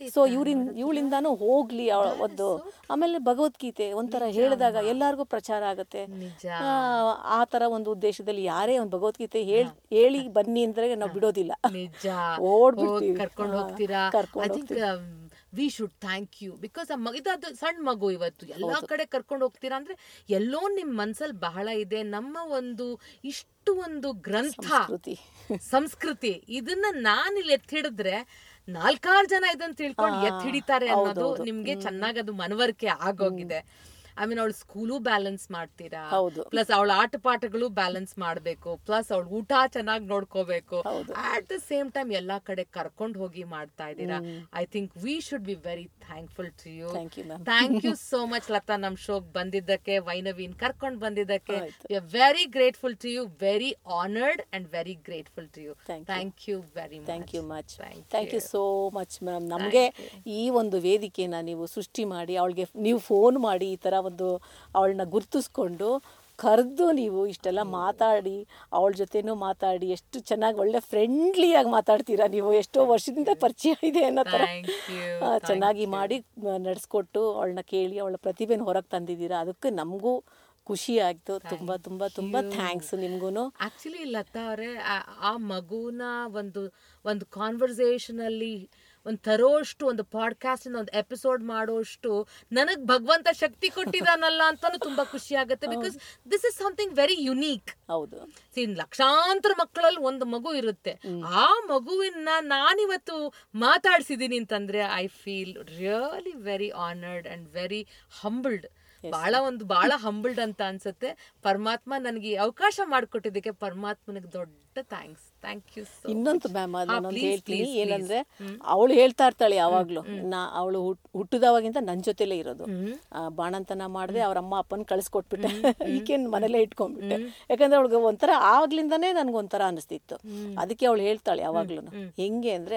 ಸೊ ಇವ್ರಿನ್ ಇವಳಿಂದಾನು ಹೋಗ್ಲಿ ಅವಳ ಒಂದು ಆಮೇಲೆ ಭಗವದ್ಗೀತೆ ಒಂಥರ ಹೇಳಿದಾಗ ಎಲ್ಲರಿಗೂ ಪ್ರಚಾರ ಆಗುತ್ತೆ ನಿಜ. ಆ, ಆ ಥರ ಒಂದು ಉದ್ದೇಶದಲ್ಲಿ ಯಾರೇ ಒಂದು ಭಗವದ್ಗೀತೆ ಹೇಳಿ ಹೇಳಿ ಬನ್ನಿ ಅಂದ್ರೆ ನಾವು ಬಿಡೋದಿಲ್ಲ ನಿಜ ಓಡ್ಬಿಡ್ತೀವಿ. ಕರ್ಕೊಂಡು ಹಾ, ಹೋಗ್ತೀರಾ ಕರ್ಕೊಂಡ್ I think we should thank you because ಇದದು ಸಣ್ಣ ಮಗು ಇವತ್ತು ಎಲ್ಲಾ ಕಡೆ ಕರ್ಕೊಂಡು ಹೋಗ್ತೀರಾ ಅಂದ್ರೆ ಎಲ್ಲೋ ನಿಮ್ ಮನ್ಸಲ್ಲಿ ಬಹಳ ಇದೆ ನಮ್ಮ ಒಂದು ಇಷ್ಟು ಒಂದು ಗ್ರಂಥ ಸಂಸ್ಕೃತಿ. ಸಂಸ್ಕೃತಿ ಇದನ್ನ ನಾನು ಇಲ್ಲಿ ಎತ್ತಿ ಹಿಡಿದ್ರೆ ನಾಲ್ಕಾರು ಜನ ಇದನ್ನ ತಿಳ್ಕೊಂಡು ಎತ್ತಿ ಹಿಡಿತಾರೆ ಅನ್ನೋದು ನಿಮ್ಗೆ ಚೆನ್ನಾಗಿ ಅದು ಮನವರಿಕೆ ಆಗೋಗಿದೆ ಐ ಮೀನ್ ಅವಳು ಸ್ಕೂಲು ಬ್ಯಾಲೆನ್ಸ್ ಮಾಡ್ತೀರಾ ಹೌದು. ಪ್ಲಸ್ ಅವಳ ಆಟ ಪಾಠಗಳು ಬ್ಯಾಲೆನ್ಸ್ ಮಾಡ್ಬೇಕು ಪ್ಲಸ್ ಅವಳ ಊಟ ಚೆನ್ನಾಗಿ ನೋಡ್ಕೋಬೇಕು ಅಟ್ ದ ಸೇಮ್ ಟೈಮ್ ಎಲ್ಲಾ ಕಡೆ ಕರ್ಕೊಂಡು ಹೋಗಿ ಮಾಡ್ತಾ ಇದ್ದೀರಾ I think we should be very thankful to you Thank you, ma'am. Thank you so much Lata ನಮ್ ಶೋಗ್ ಬಂದಿದ್ದಕ್ಕೆ ವೈನವೀನ್ ಕರ್ಕೊಂಡ್ ಬಂದಿದ್ದಕ್ಕೆ we are very grateful to you very honoured and very grateful to you Thank you. Thank you very much thank you much Thank thank you so much ma'am ನಮಗೆ ಈ ಒಂದು ವೇದಿಕೆನ ನೀವು ಸೃಷ್ಟಿ ಮಾಡಿ ಅವಳಿಗೆ ನೀವು ಫೋನ್ ಮಾಡಿ ಈ ಥರ ಒಂದು ಅವಳನ್ನ ಗುರ್ತಿಸ್ಕೊಂಡು ಕರೆದು ನೀವು ಇಷ್ಟೆಲ್ಲ ಮಾತಾಡಿ ಅವಳ ಜೊತೆನೂ ಮಾತಾಡಿ ಎಷ್ಟು ಚೆನ್ನಾಗಿ ಒಳ್ಳೆ ಫ್ರೆಂಡ್ಲಿಯಾಗಿ ಮಾತಾಡ್ತೀರಾ ನೀವು ಎಷ್ಟೋ ವರ್ಷದಿಂದ ಪರಿಚಯ ಇದೆ ಅನ್ನೋ ಥರ Thank you, ಆ, thank ಚೆನ್ನಾಗಿ ಮಾಡಿ ನಡೆಸ್ಕೊಟ್ಟು ಅವಳನ್ನ ಕೇಳಿ ಅವಳ ಪ್ರತಿಭೆನ ಹೊರಗೆ ತಂದಿದ್ದೀರಾ ಅದಕ್ಕೆ ನಮಗೂ ಖುಷಿ ಆಯಿತು ತುಂಬ ತುಂಬ ತುಂಬ ಥ್ಯಾಂಕ್ಸ್ ನಿಮಗೂ ಆಕ್ಚುಲಿ ಲತಾ ಅವರೇ ಆ ಮಗುನ ಒಂದು ಒಂದು ಕಾನ್ವರ್ಸೇಷನ್ ಅಲ್ಲಿ ಒಂದು ತರೋಷ್ಟು ಒಂದು ಪಾಡ್ಕಾಸ್ಟ್ ಒಂದು ಎಪಿಸೋಡ್ ಮಾಡೋಷ್ಟು ನನಗ್ ಭಗವಂತ ಶಕ್ತಿ ಕೊಟ್ಟಿದಾನಲ್ಲ ಅಂತಾನು ತುಂಬಾ ಖುಷಿ ಆಗುತ್ತೆ because this is something very unique ಹೌದು See, ಲಕ್ಷಾಂತರ ಮಕ್ಕಳಲ್ಲಿ ಒಂದು ಮಗು ಇರುತ್ತೆ ಆ ಮಗುವಿನ ನಾನಿವತ್ತು ಮಾತಾಡ್ಸಿದೀನಿ ಅಂತಂದ್ರೆ I feel really very honoured and very humbled ಬಹಳ ಒಂದು ಬಹಳ ಹಂಬಲ್ಡ್ ಅಂತ ಅನ್ಸುತ್ತೆ ಪರಮಾತ್ಮ ನನಗೆ ಈ ಅವಕಾಶ ಮಾಡಿಕೊಟ್ಟಿದ್ದಕ್ಕೆ ಪರಮಾತ್ಮನಿಗೆ ದೊಡ್ಡ ಥ್ಯಾಂಕ್ಸ್ ಥ್ಯಾಂಕ್ ಯು ಸೊ ಇನ್ನೊಂದು ಮ್ಯಾಮ್ ಹಾ, ಅದನ್ನೊಂದು please, ಹೇಳ್ತೀನಿ please, ಏನಂದ್ರೆ ಅವಳು ಹೇಳ್ತಾ ಇರ್ತಾಳೆ ಯಾವಾಗ್ಲೂ ನಾ ಅವಳು ಹುಟ್ಟಿದವಾಗಿಂದ ನನ್ನ ಜೊತೆಲೇ ಇರೋದು ಆ, ಬಾಣಂತನ ಮಾಡದೆ ಅವ್ರ ಅಮ್ಮ ಅಪ್ಪನ ಕಳಿಸ್ಕೊಟ್ಬಿಟ್ಟೆ ಈಗೇನು ಮನೇಲೇ ಇಟ್ಕೊಂಡ್ಬಿಟ್ಟೆ ಯಾಕಂದ್ರೆ ಅವಳಿಗೆ ಒಂಥರ ಆಗ್ಲಿಂದಾನೇ ನನ್ಗೆ ಒಂಥರ ಅನಿಸ್ತಿತ್ತು ಅದಕ್ಕೆ ಅವಳು ಹೇಳ್ತಾಳೆ ಯಾವಾಗ್ಲೂ ಹೆಂಗೆ ಅಂದ್ರೆ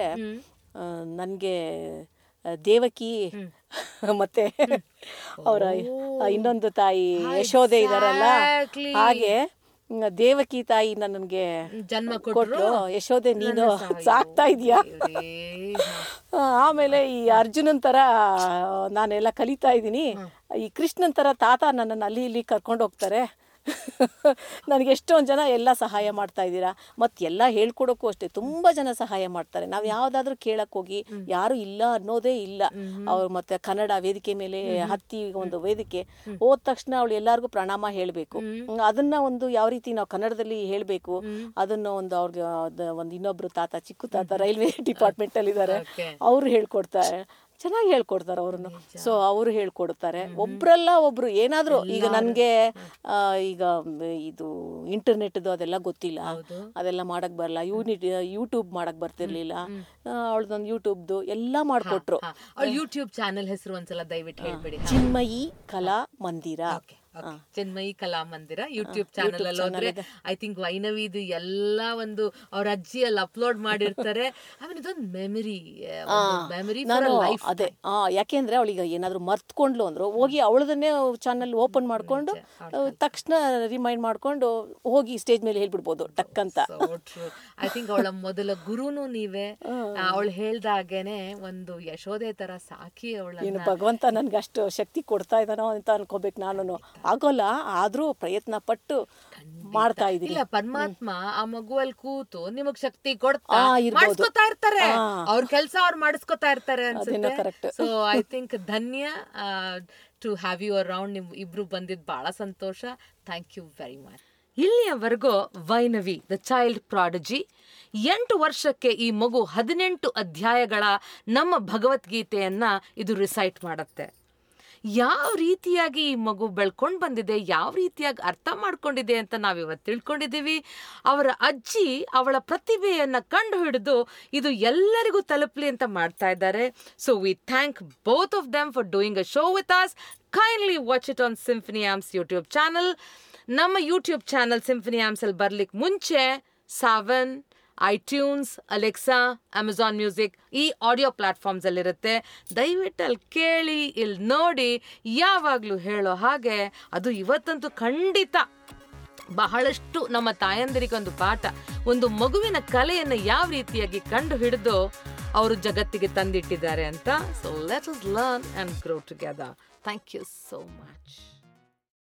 ನನಗೆ ದೇವಕಿ ಮತ್ತೆ ಅವರ ಇನ್ನೊಂದು ತಾಯಿ ಯಶೋದೆ ಇದಾರಲ್ಲ Exactly. ಹಾಗೆ ಮ್, ದೇವಕಿ ತಾಯಿ ನನಗೆ ಜನ್ಮ ಕೊಟ್ರು ಕೊಟ್ರು ಯಶೋದೆ ನೀನು ನನ್ನ ಸಾಯು. ಸಾಕ್ತಾ ಇದೀಯಾ ದೇವ್ರೇ. ಆ, ಆಮೇಲೆ ಈ ಅರ್ಜುನನ್ ತರ ನಾನೆಲ್ಲ ಕಲಿತಾ ಇದ್ದೀನಿ ಈ ಕೃಷ್ಣನ್ ತರ ತಾತ ನನ್ನನ್ನು ಅಲ್ಲಿ ಇಲ್ಲಿ ಕರ್ಕೊಂಡು ಹೋಗ್ತಾರೆ ನನಗೆ ಎಷ್ಟೊಂದು ಜನ ಎಲ್ಲ ಸಹಾಯ ಮಾಡ್ತಾ ಇದ್ದೀರಾ ಮತ್ತು ಎಲ್ಲ ಹೇಳ್ಕೊಡೋಕ್ಕೂ ಅಷ್ಟೇ ತುಂಬ ಜನ ಸಹಾಯ ಮಾಡ್ತಾರೆ ನಾವು ಯಾವುದಾದ್ರೂ ಕೇಳಕ್ಕೆ ಹೋಗಿ ಯಾರು ಇಲ್ಲ ಅನ್ನೋದೇ ಇಲ್ಲ ಅವ್ರು ಮತ್ತೆ ಕನ್ನಡ ವೇದಿಕೆ ಮೇಲೆ ಹತ್ತಿ ಒಂದು ವೇದಿಕೆ ಹೋದ ತಕ್ಷಣ ಅವಳು ಎಲ್ಲರಿಗೂ ಪ್ರಣಾಮ ಹೇಳಬೇಕು ಅದನ್ನ ಒಂದು ಯಾವ ರೀತಿ ನಾವು ಕನ್ನಡದಲ್ಲಿ ಹೇಳಬೇಕು ಅದನ್ನ ಒಂದು ಅವ್ರಿಗೆ ಅದ್- ಒಂದು ಇನ್ನೊಬ್ರು ತಾತ ಚಿಕ್ಕ ತಾತ ರೈಲ್ವೆ ಡಿಪಾರ್ಟ್ಮೆಂಟ್ ಅಲ್ಲಿ ಇದ್ದಾರೆ Okay. ಅವ್ರು ಹೇಳ್ಕೊಡ್ತಾರೆ ಚೆನ್ನಾಗಿ ಹೇಳ್ಕೊಡ್ತಾರೆ ಅವ್ರನ್ನು ಸೊ ಅವರು ಹೇಳ್ಕೊಡ್ತಾರೆ ಒಬ್ರಲ್ಲ ಒಬ್ರು ಏನಾದರೂ ಈಗ ನನಗೆ ಈಗ ಮ್, ಇದು ಇಂಟರ್ನೆಟ್ದು ಅದೆಲ್ಲ ಗೊತ್ತಿಲ್ಲ ಅದೆಲ್ಲ ಮಾಡಕ್ ಬರಲ್ಲ ಯೂನಿಟ್ ಯೂಟ್ಯೂಬ್ ಮಾಡಕ್ ಬರ್ತಿರ್ಲಿಲ್ಲ ಅವಳದೊಂದು ಯೂಟ್ಯೂಬ್ದು ಎಲ್ಲ ಮಾಡಿಕೊಟ್ರು ಹಾ, ಅವ್ಳ ಯೂಟ್ಯೂಬ್ ಚಾನೆಲ್ ಹೆಸರು ಒಂದ್ಸಲ ದಯವಿಟ್ಟು ಹೇಳ್ಬಿಡಿ ಚಿನ್ಮಯಿ ಕಲಾ ಮಂದಿರ Okay, okay. ಚಿನ್ಮಯಿ ಕಲಾ ಮಂದಿರ ಯೂಟ್ಯೂಬ್ ಚಾನಲ್ ಅಲ್ಲಿ ಹೋದ್ರೆ ಐ ಥಿಂಕ್ ವೈನವಿದು ಎಲ್ಲ ಒಂದು ಅವ್ರ ಅಜ್ಜಿ ಅಲ್ಲಿ ಅಪ್ಲೋಡ್ ಮಾಡಿರ್ತಾರೆ ಆಮೇಲೆ ಇದೊಂದು ಮೆಮರಿ ಮೆಮರಿ ನಾನು ಲೈಫ್ ಅದೇ ಆ ಯಾಕೆಂದ್ರೆ ಅವಳಿಗೆ ಏನಾದ್ರು ಮರ್ತ್ಕೊಂಡ್ಲು ಅಂದ್ರು ಹೋಗಿ ಅವಳದನ್ನೇ ಚಾನಲ್ ಓಪನ್ ಮಾಡ್ಕೊಂಡು ತಕ್ಷಣ ರಿಮೈಂಡ್ ಮಾಡ್ಕೊಂಡು ಹೋಗಿ ಸ್ಟೇಜ್ ಮೇಲೆ ಹೇಳ್ಬಿಡ್ಬೋದು ಟಕ್ ಅಂತ ಐ ಥಿಂಕ್ ಅವಳ ಮೊದಲ ಗುರುನು ನೀವೇ ಅವಳು ಹೇಳ್ದಾಗೇನೆ ಒಂದು ಯಶೋದೆ ತರ ಸಾಕಿ ಅವಳ ಇನ್ನು ಭಗವಂತ ನನ್ಗೆ ಅಷ್ಟು ಶಕ್ತಿ ಕೊಡ್ತಾ ಇದ್ದಾನೋ ಅಂತ ಅನ್ಕೋಬೇಕು ನಾನು ಆಗೋಲ್ಲ ಆದ್ರೂ ಪ್ರಯತ್ನ ಪಟ್ಟು ಮಾಡ್ತಾ ಇದ್ದೀನಿ ಇಲ್ಲ ಪರಮಾತ್ಮ ಆ ಮಗುವಲ್ಲಿ ಕೂತು ನಿಮಗ್ ಶಕ್ತಿ ಕೊಡ್ತಾ ಆ, ಇರ್ಬೋದು. ಮಾಡಿಸ್ಕೊತಾ ಇರ್ತಾರೆ ಆ. ಅವ್ರ ಕೆಲ್ಸ ಅವ್ರು ಮಾಡಿಸ್ಕೊತಾ ಇರ್ತಾರೆ ಅದೇನೋ correct. ಅನ್ಸುತ್ತೆ ಸೊ ಐ ಥಿಂಕ್ ಧನ್ಯ ಟು ಹ್ಯಾವ್ ಯು ಅರೌಂಡ್ ನಿಮ್ ಇಬ್ರು ಬಂದಿದ್ ಬಹಳ ಸಂತೋಷ ಥ್ಯಾಂಕ್ ಯು ವೆರಿ ಮಚ್ ಇಲ್ಲಿಯವರೆಗೂ ವೈನವಿ ದ ಚೈಲ್ಡ್ ಪ್ರಾಡಜಿ ಎಂಟು ವರ್ಷಕ್ಕೆ ಈ ಮಗು ಹದಿನೆಂಟು ಅಧ್ಯಾಯಗಳ ನಮ್ಮ ಭಗವದ್ಗೀತೆಯನ್ನ ಇದು ರಿಸೈಟ್ ಮಾಡುತ್ತೆ ಯಾವ ರೀತಿಯಾಗಿ ಈ ಮಗು ಬೆಳ್ಕೊಂಡು ಬಂದಿದೆ ಯಾವ ರೀತಿಯಾಗಿ ಅರ್ಥ ಮಾಡ್ಕೊಂಡಿದೆ ಅಂತ ನಾವಿವತ್ತು ತಿಳ್ಕೊಂಡಿದ್ದೀವಿ ಅವರ ಅಜ್ಜಿ ಅವಳ ಪ್ರತಿಭೆಯನ್ನ ಕಂಡು ಹಿಡಿದು ಇದು ಎಲ್ಲರಿಗೂ ತಲುಪಲಿ ಅಂತ ಮಾಡ್ತಾ ಇದ್ದಾರೆ so we thank both of them for doing a show with us kindly watch it on Symphony Arms YouTube channel ನಮ್ಮ ಯೂಟ್ಯೂಬ್ ಚಾನಲ್ ಸಿಂಫನಿ ಆಮ್ಸ್ ಅಲ್ಲಿ ಬರ್ಲಿಕ್ಕೆ ಮುಂಚೆ Saavn iTunes Alexa Amazon music ಈ ಆಡಿಯೋ ಪ್ಲಾಟ್ಫಾರ್ಮ್ಸ್ ಅಲ್ಲಿರುತ್ತೆ ದಯವಿಟ್ಟು ಅಲ್ಲಿ ಕೇಳಿ ಇಲ್ಲಿ ನೋಡಿ ಯಾವಾಗಲೂ ಹೇಳೋ ಹಾಗೆ ಅದು ಇವತ್ತಂತೂ ಖಂಡಿತ ಬಹಳಷ್ಟು ನಮ್ಮ ತಾಯಂದಿರಿಗೊಂದು ಪಾಠ ಒಂದು ಮಗುವಿನ ಕಲೆಯನ್ನು ಯಾವ ರೀತಿಯಾಗಿ ಕಂಡು ಹಿಡಿದು ಅವರು ಜಗತ್ತಿಗೆ ತಂದಿಟ್ಟಿದ್ದಾರೆ ಅಂತ so let us learn and grow together thank you so much